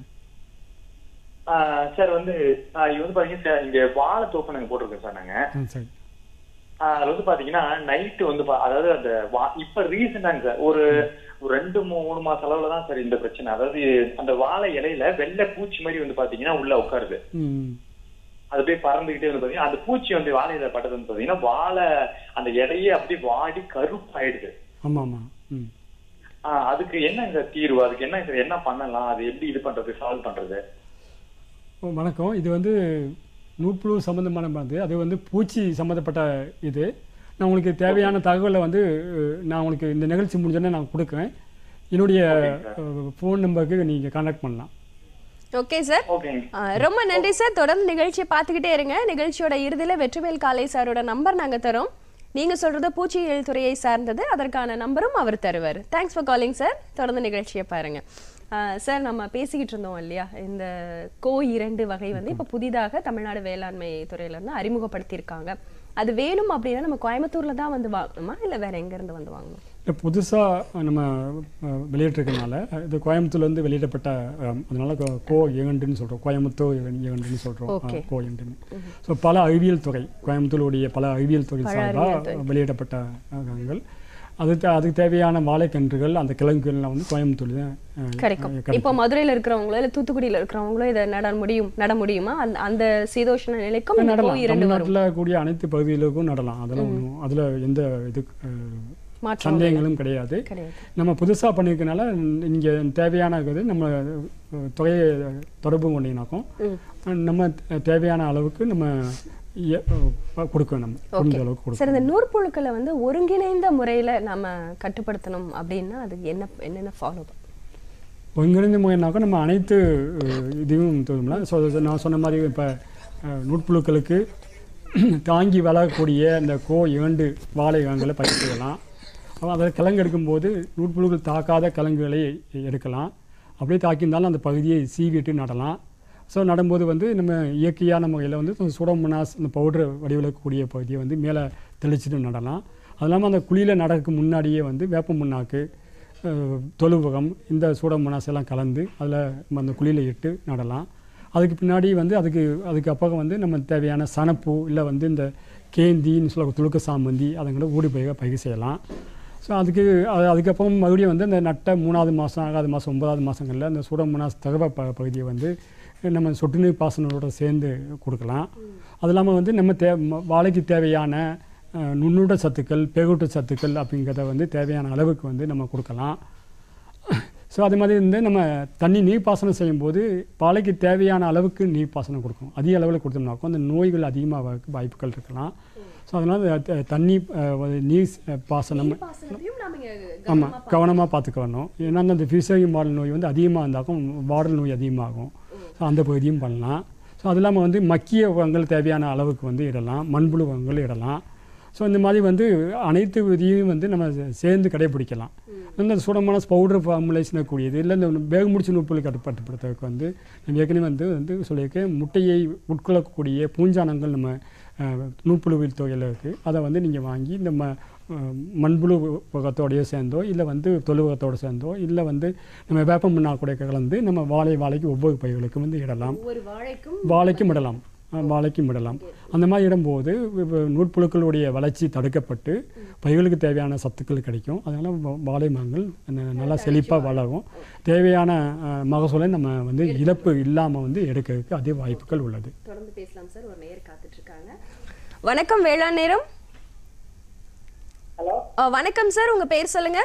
சார் வந்து ஆஹ் இது வந்து பாத்தீங்கன்னா சார் இங்க வாழை தோப்பு நாங்க போட்டிருக்கோம் சார் நாங்க ஆ, சரி ஆஹ் அது வந்து பாத்தீங்கன்னா நைட்டு வந்து பா- அதாவது அந்த வா- இப்ப ரீசெண்டாங்க சார் ஒரு ஒரு ரெண்டு மூ- மூணு மாச அளவுல தான் சார் இந்த பிரச்சனை அதாவது அந்த வாழை இலையில வெள்ளை பூச்சி மாதிரி வந்து பாத்தீங்கன்னா உள்ள உட்காருது ம் அது அப்படியே பறந்துகிட்டே வந்து பாத்தீங்கன்னா அந்த பூச்சி வந்து வாழையில பட்டது வந்து பாத்தீங்கன்னா வாழை அந்த இலையே அப்படியே வாடி கருப்பாயிடுது ஆமாம் ஆமாம் ம் ஆஹ் அதுக்கு என்ன சார் தீர்வு அதுக்கு என்ன சார் என்ன பண்ணலாம் அது எப்படி இது பண்றது சால்வ் பண்றது ஓ, வணக்கம் இது வந்து நூற்புழு சம்மந்தமான மருந்து அது வந்து பூச்சி சம்மந்தப்பட்ட இது நான் உங்களுக்கு தேவையான தகவலை வந்து அஹ், நான் உங்களுக்கு இந்த நிகழ்ச்சி முடிஞ்சோடனே நான் கொடுக்குறேன் என்னுடைய ஃபோன் நம்பருக்கு நீங்கள் கான்டாக்ட் பண்ணலாம் ஓகே சார் ஓகேங்க ஆ, ரொம்ப நன்றி சார் தொடர்ந்து நிகழ்ச்சியை பார்த்துக்கிட்டே இருங்க நிகழ்ச்சியோட இறுதியில் வெற்றிவேல் காலை சாரோட நம்பர் நாங்க தரோம் நீங்க சொல்றது பூச்சியியல் துறையை சார்ந்தது அதற்கான நம்பரும் அவர் தருவார் தேங்க்ஸ் ஃபார் காலிங் சார் தொடர்ந்து நிகழ்ச்சியை பாருங்க ஆ, சார் நம்ம பேசிக்கிட்டு இருந்தோம் இல்லையா இந்த கோ இரண்டு வகை வந்து இப்போ புதிதாக தமிழ்நாடு வேளாண்மை துறையில இருந்து அறிமுகப்படுத்தியிருக்காங்க அது வேணும் அப்படின்னா நம்ம கோயம்புத்தூர்ல தான் வந்து வாங்கணுமா இல்லை வேற எங்க இருந்து வந்து வாங்கணும் இப்போ புதுசாக நம்ம அஹ், வெளியிட்டிருக்கனால இது கோயம்புத்தூர்லேருந்து வெளியிடப்பட்ட அஹ், அதனால கோ- கோ ஏகண்டுன்னு சொல்கிறோம் கோயம்புத்தூர் ஏகண்டுன்னு சொல்கிறோம் Okay. கோ ஏகண்டுன்னு ஸோ பல அறிவியல் துறை கோயம்புத்தூருடைய பல அறிவியல் துறை பல சார்பாக அறிவியல் வெளியிடப்பட்ட ரகங்கள் அது தே- அதுக்கு தேவையான வாழைக்கன்றுகள் அந்த கிழங்குகள்லாம் வந்து கோயம்புத்தூர் தான் அஹ், கிடைக்கும் கிடைக்கும். இப்போ மதுரையில இருக்கிறவங்களோ இல்ல தூத்துக்குடியில இருக்கிறவங்களோ இதை நட முடியும் நட முடியுமா அந்த அந்த சீதோஷ்ண நிலைக்கும் இந்த நடலாம் கோ இரண்டு வரும் தமிழ்நாட்டில் கூடிய அனைத்து பகுதிகளுக்கும் நடலாம் அதெல்லாம் ஒன்றும் அதில் எந்த இது அஹ், மாற்றம் சந்தேகங்களும் கிடையாது கிடையாது நம்ம புதுசாக பண்ணியிருக்கனால இங்கே தேவையான இது நம்ம அஹ், தொகையை தொடர்பு கொண்டீங்கனாக்கும் நம்ம தேவையான அளவுக்கு நம்ம எ- அஹ், கொடுக்கணும் நம்ம முடிஞ்ச அளவுக்கு கொடுக்கணும் சரி இந்த நூற்புழுக்களை வந்து ஒருங்கிணைந்த முறையில நம்ம கட்டுப்படுத்தணும் அப்படின்னா அது என்ன என்னென்ன ஃபாலோ ஒருங்கிணைந்த முறைனாக்கா நம்ம அனைத்து அஹ், இதையும் தோணும்ல ஸோ நான் சொன்ன மாதிரி இப்போ அஹ், நூற்புழுக்களுக்கு தாங்கி வளரக்கூடிய இந்த கோ ஏண்டு வாழை கிழங்குகளை பயிர் செய்யலாம் அப்போ அதை கிழங்கு எடுக்கும்போது நூற்புழுக்கள் தாக்காத கிழங்குகளை எடுக்கலாம் அப்படியே தாக்கியிருந்தாலும் அந்த பகுதியை சீவிட்டு நடலாம் ஸோ நடும்போது வந்து நம்ம இயற்கையான முறையில் வந்து சுடமுனாஸ் இந்த பவுடர் வடிவிலக்கூடிய பகுதியை வந்து மேலே தெளிச்சிட்டு நடலாம் அது இல்லாமல் அந்த குழியில் நடக்கு முன்னாடியே வந்து வேப்ப முன்னாக்கு அஹ், தொழுவகம் இந்த சூடமுனாஸ் எல்லாம் கலந்து அதில் அந்த குழியில் இட்டு நடலாம் அதுக்கு பின்னாடி வந்து அதுக்கு அதுக்கு அப்புறம் வந்து நம்ம தேவையான சனப்பூ இல்லை வந்து இந்த கேந்தின்னு சொல்ல துளுக்க சாமந்தி அதுங்களை ஊடி பயிர் பயிர் செய்யலாம் ஸோ அதுக்கு அது அதுக்கப்புறம் மறுபடியும் வந்து அந்த நட்ட மூணாவது மாதம் ஆகாத மாதம் ஒன்பதாவது மாதங்களில் அந்த சூடமுனாஸ் தகவ ப பகுதியை வந்து நம்ம சொட்டு நீர் பாசனத்தோட சேர்ந்து கொடுக்கலாம் அது இல்லாமல் வந்து நம்ம தே ம- வாழைக்கு தேவையான அஹ், நுண்ணூட்ட சத்துக்கள் பெருகூட்ட சத்துக்கள் அப்படிங்கிறத வந்து தேவையான அளவுக்கு வந்து நம்ம கொடுக்கலாம் ஸோ அது மாதிரி வந்து நம்ம தண்ணி நீர்ப்பாசனம் செய்யும்போது பாலைக்கு தேவையான அளவுக்கு நீர்ப்பாசனம் கொடுக்கும் அதிக அளவில் கொடுத்தோம்னாக்கும் அந்த நோய்கள் அதிகமாக வாய்ப்புகள் இருக்கலாம் ஸோ அதனால் த- தண்ணி அஹ், ஒரு நீர் அஹ், பாசனம் பாசனத்தையும் நாம இங்க ஆமாம் கவனமாக பார்த்துக்கணும் ஏன்னா அந்த ஃபிஷரி மாடல் நோய் வந்து அதிகமாக இருந்தாக்கும் வாடல் நோய் அதிகமாகும் ஸோ அந்த பகுதியும் பண்ணலாம் ஸோ அது இல்லாமல் வந்து மக்கிய உரங்கள் தேவையான அளவுக்கு வந்து இடலாம் மண்புழு உரங்கள் இடலாம் ஸோ இந்த மாதிரி வந்து அனைத்து விதியும் வந்து நம்ம சே- சேர்ந்து கடைபிடிக்கலாம் இந்த சூடமான பவுடர் ஃபார்முலேஷன் கூடியது இல்லை இந்த வேக முடிச்சு நூப்புகளை கட்டுப்படுத்துறதுக்கு வந்து நம்ம ஏற்கனவே வந்து வந்து சொல்லியிருக்கேன் முட்டையை உட்கொள்ளக்கூடிய பூஞ்சானங்கள் நம்ம அஹ், நூற்புழுவில் தொகையில் இருக்குது அதை வந்து நீங்கள் வாங்கி இந்த ம அஹ், மண்புழு உரத்தோடையோ சேர்ந்தோ இல்லை வந்து தொழு உரத்தோடு சேர்ந்தோ இல்லை வந்து நம்ம வேப்ப மண்ணா கூட கலந்து நம்ம வாழை வாழைக்கு ஒவ்வொரு பயிர்களுக்கும் வந்து இடலாம் ஒவ்வொரு வாழைக்கும் வாழைக்கும் இடலாம் அஹ், வாழைக்கும் இடலாம் அந்த மாதிரி இடும்போது இப்ப நூற்புழுக்களுடைய வளர்ச்சி தடுக்கப்பட்டு பயிர்களுக்கு தேவையான சத்துக்கள் கிடைக்கும் அதனால் வா- வாழை மரங்கள் ந- நல்லா செழிப்பாக வளரும் தேவையான அஹ், மகசூலை நம்ம வந்து இழப்பு இல்லாமல் வந்து எடுக்கிறதுக்கு அதிக வாய்ப்புகள் உள்ளது தொடர்ந்து பேசலாம் சார் ஒரு நேயர் காத்துட்டு இருக்காங்க வணக்கம் வேளாண் நேரம் ஹலோ அஹ், வணக்கம் சார் உங்க பேர் சொல்லுங்க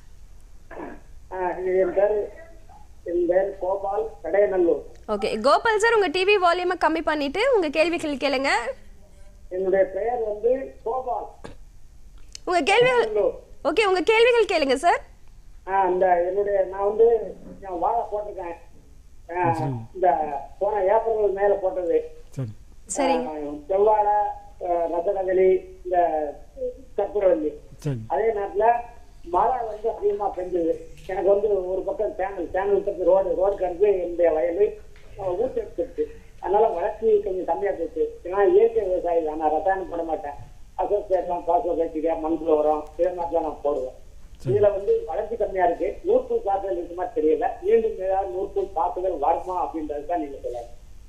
ஆ, என் பேர் என் பேர் கோபால் கடையநல்லூர் ஓகே கோபால் சார் உங்க டிவி வால்யூமை கம்மி பண்ணிட்டு உங்க கேள்விகள் கேளுங்க என்னுடைய பெயர் வந்து கோபால் உங்க கேள்விகள் நல்லூர் ஓகே உங்க கேள்விகள் கேளுங்க சார் ஆ, இந்த என்னுடைய நான் வந்து நான் வாழை போட்டிருக்கேன் ஆ, இந்த போன ஏப்ரல் மேல போட்டது சரி சரிங்க ஆ, செவ்வாழை ஆ, ரசகதளி இந்த கற்பூரவல்லி சரி அதே நேரத்துல மழை வந்து அதிகமா பெஞ்சது எனக்கு வந்து ஒரு பக்கம் சேனல் சேனல் பக்கம் ரோடு ரோடு கிடந்து என்னுடைய வயலு அஹ், ஊட்டெடுத்துருச்சு அதனால வளர்ச்சி கொஞ்சம் கம்மியா போச்சு ஏன்னா இயற்கை விவசாயி தான் நான் ரசாயனம் போட மாட்டேன் அசோசியேஷன் பாசோ கட்சிக்க மண்புழு உரம் இதே மாதிரி தான் நான் போடுவேன் இதுல வந்து வளர்ச்சி கம்மியா இருக்கு நூற்புள் தாக்குதல் இருக்க மாதிரி தெரியல மீண்டும் ஏதாவது நூற்புள் தாக்குதல் வருமா அப்படின்றது தான் நீங்க சொல்லலாம்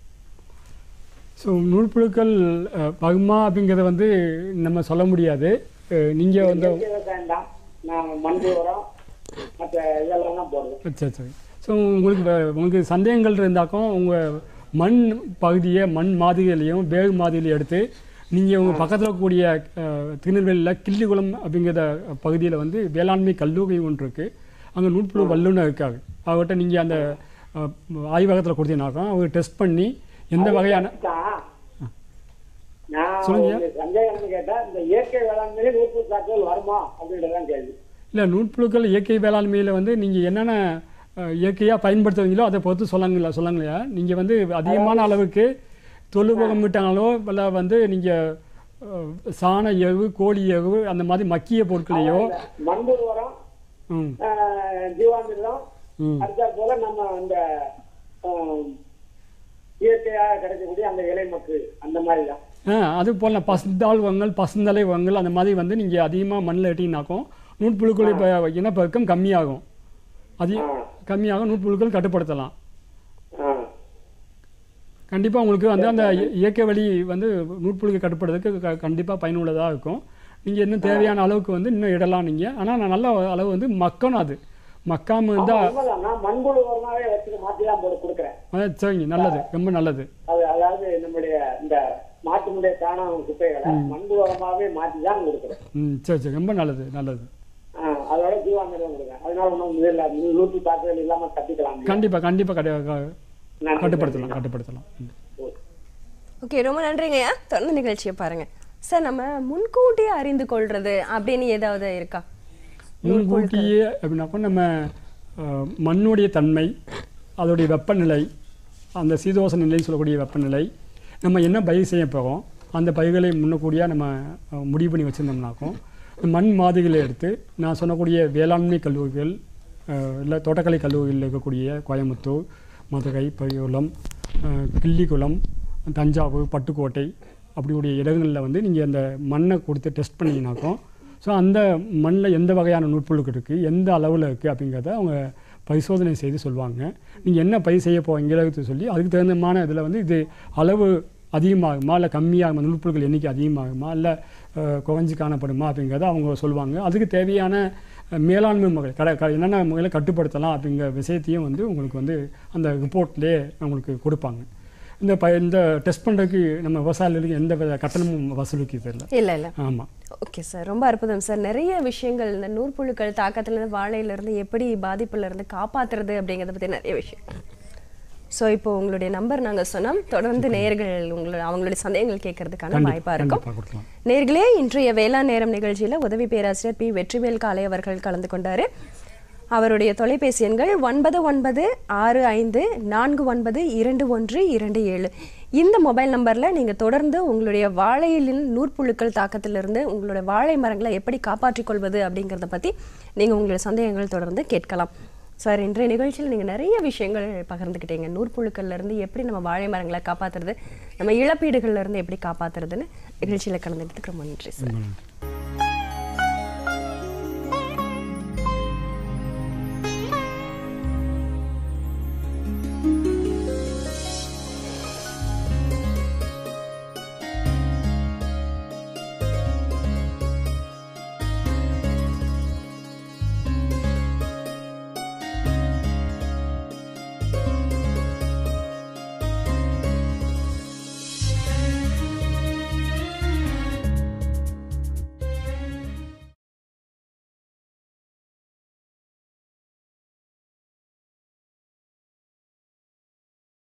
ஸோ நூற்புழுக்கள் அஹ், வருமா அப்படிங்கிறத வந்து நம்ம சொல்ல முடியாது நீங்கள் வந்து இயற்கை விவசாயம் தான் நான் மண்புழு உரம் மற்ற இதெல்லாம் தான் போடுவேன் சரி சரி ஸோ உங்களுக்கு வே- உங்களுக்கு சந்தேகங்கள் இருந்தாக்கும் உங்கள் மண் பகுதியை மண் மாதிரிகளையும் வேகு மாதிரியிலையும் எடுத்து நீங்கள் உங்கள் பக்கத்தில் இருக்கக்கூடிய அஹ், திருநெல்வேலியில் கிள்ளிக்குளம் அப்படிங்கிற பகுதியில் வந்து வேளாண்மை கல்லூரி ஒன்று இருக்குது அங்கே நூற்புழு வல்லுநர் இருக்காங்க அவர்கிட்ட நீங்கள் அந்த அஹ், ஆய்வகத்தில் கொடுத்தீங்கன்னாக்கா அவர் டெஸ்ட் பண்ணி எந்த வகையான தான். நான் சொல்லுங்க. ஒரு சந்தேகம்னு கேட்டா இந்த இயற்கை வேளாண்மையில நூற்புழு தாக்குதல் வருமா அப்படின்றதான் கேள்வி இல்லை நூற்புழுக்கள் இயற்கை வேளாண்மையில் வந்து நீங்கள் என்னென்ன இயற்கையாக பயன்படுத்துவீங்களோ அதை பொறுத்து சொல்லுங்களா சொல்லுங்களையா நீங்கள் வந்து அதிகமான அளவுக்கு தொழுவகம் விட்டாங்களோ இல்லை வந்து நீங்கள் சாண எருவு கோழி எருவு அந்த மாதிரி மக்கிய பொருட்களையோ இந்த மண்புழு உரம் ம் ஆஹ், ஜீவாமிர்தம் ம் அடுத்தா போல நம்ம இந்த ஆஹ், இயற்கையாக கிடைக்கக்கூடிய அந்த இலை மக்கு அந்த மாதிரி தான் ஆ அது போல பசுந்தாள் வங்கள் பசுந்தலை வங்கள் அந்த மாதிரி வந்து நீங்கள் அதிகமாக மண்ணில் இட்டிங்கனாக்கும் நூற்புழுக்கள் இப்போ இனப்பெருக்கம் கம்மியாகும் அதிக கம்மியாகும் நூற்புழுக்கள் கட்டுப்படுத்தலாம் ஆஹ். கண்டிப்பாக உங்களுக்கு வந்து அந்த இய- இயற்கை வழி வந்து நூற்புழுக்கை கட்டுப்படுறதுக்கு க கண்டிப்பாக பயனுள்ளதாக இருக்கும் நீங்கள் இன்னும் தேவையான அளவுக்கு வந்து இன்னும் இடலாம் நீங்கள் ஆனால் நான் நல்ல அளவு வந்து மக்கணும் அது மக்காமல் ஆமா, இருந்தால் உண்மைதான். நான் மண்புழு உரமாவே வச்சுட்டு மாத்தி தான் போட்டு கொடுக்குறேன் சரிங்க நல்லது ரொம்ப நல்லது அது அதாவது நம்முடைய இந்த மாட்டுமுடைய தானம் குப்பைகளை மண்புழு உரமாவே மாத்தி தான் கொடுக்குறேன் ம் சரி சரி ரொம்ப நல்லது நல்லது ஆஹ், அதோட ஜீவாமிர்தம் கொடுங்க அதனால ஒன்றும் இதில் நூற்று தாக்குதல் இல்லாம தப்பிக்கலாம் கண்டிப்பாக கண்டிப்பாக கட க- நன்றி. கட்டுப்படுத்தலாம் கட்டுப்படுத்தலாம் ம். ஓகே ரொம்ப நன்றிங்கய்யா தொடர்ந்து நிகழ்ச்சியை பாருங்க சார் நம்ம முன்கூட்டியே அறிந்து கொள்றது அப்படின்னு ஏதாவது இருக்கா முன்கூட்டியே அப்படின்னாக்கா நம்ம அஹ், மண்ணுடைய தன்மை அதோடைய வெப்பநிலை அந்த சீதோச நிலைன்னு சொல்லக்கூடிய வெப்பநிலை நம்ம என்ன பயிர் செய்ய போகிறோம் அந்த பயிர்களை முன்னக்கூடியாக நம்ம அஹ், முடிவு பண்ணி வச்சுருந்தோம்னாக்கும் இந்த மண் மாதிரிகளை எடுத்து நான் சொன்னக்கூடிய வேளாண்மை கல்லூரிகள் அஹ், இல்லை தோட்டக்கலை கல்லூரிகளில் இருக்கக்கூடிய கோயம்புத்தூர் மதுரை பரிகுளம் அஹ், கிள்ளிக்குளம் தஞ்சாவூர் பட்டுக்கோட்டை அப்படியுடைய இடங்களில் வந்து நீங்கள் அந்த மண்ணை கொடுத்து டெஸ்ட் பண்ணிங்கனாக்கும் ஸோ அந்த மண்ணில் எந்த வகையான நுட்புழுக்கள் இருக்குது எந்த அளவில் இருக்குது அப்படிங்கிறத அவங்க பரிசோதனை செய்து சொல்லுவாங்க நீங்கள் என்ன பயிர் செய்ய போகிறீங்கிறது சொல்லி அதுக்கு தகுந்தமான இதில் வந்து இது அளவு அதிகமாகுமா இல்லை கம்மியாகுமா நுட்புழுக்கள் எண்ணிக்கை அதிகமாகுமா இல்லை குறைஞ்சி காணப்படுமா அப்படிங்கிறத அவங்க சொல்லுவாங்க அதுக்கு தேவையான அஹ், மேலாண்மை முறை கடை க என்னென்ன முறையில் கட்டுப்படுத்தலாம் அப்படிங்கிற விஷயத்தையும் வந்து உங்களுக்கு வந்து அந்த ரிப்போர்ட்லேயே உங்களுக்கு கொடுப்பாங்க இந்த ப இந்த டெஸ்ட் பண்ணுறதுக்கு நம்ம விவசாயிகளுக்கு எந்த வித கட்டணமும் வசூலிக்கிறது இல்லை இல்ல இல்ல ஆமாம் ஓகே சார் ரொம்ப அற்புதம் சார் நிறைய விஷயங்கள் இந்த நூற்புழுக்கள் தாக்கத்துல இருந்து வாழையில இருந்து எப்படி பாதிப்புல இருந்து காப்பாத்துறது அப்படிங்கறத பத்தி நிறைய விஷயம் ஸோ இப்போ உங்களுடைய நம்பர் நாங்க சொன்னோம் தொடர்ந்து நேயர்கள் உங்களோட அவங்களுடைய சந்தேகங்கள் கேட்கறதுக்கான வாய்ப்பா இருக்கும் கண்டிப்பாக கொடுக்கலாம் நேர்களே இன்றைய வேளாண் நேரம் நிகழ்ச்சியில உதவி பேராசிரியர் பி வெற்றிவேல் காலை அவர்கள் கலந்து கொண்டாரு அவருடைய தொலைபேசி எண்கள் ஒன்பது ஒன்பது ஆறு ஐந்து நான்கு ஒன்பது இரண்டு ஒன்று இரண்டு ஏழு இந்த மொபைல் நம்பர்ல நீங்க தொடர்ந்து உங்களுடைய வாழையிலின் நூற்புழுக்கள் தாக்கத்திலிருந்து உங்களுடைய வாழை மரங்களை எப்படி காப்பாற்றிக் கொள்வது அப்படிங்கறத பத்தி நீங்க உங்களுடைய சந்தேகங்கள் தொடர்ந்து கேட்கலாம் சார் இன்றைய நிகழ்ச்சியில் நீங்கள் நிறைய விஷயங்கள் பகிர்ந்துக்கிட்டீங்க நூற்புழுக்கள்ல இருந்து எப்படி நம்ம வாழை மரங்களை காப்பாத்துறது நம்ம இழப்பீடுகள்ல இருந்து எப்படி காப்பாத்துறதுன்னு நிகழ்ச்சியில் கலந்துக்கிட்டு ரொம்ப நன்றி சார் ரொம்ப நன்றி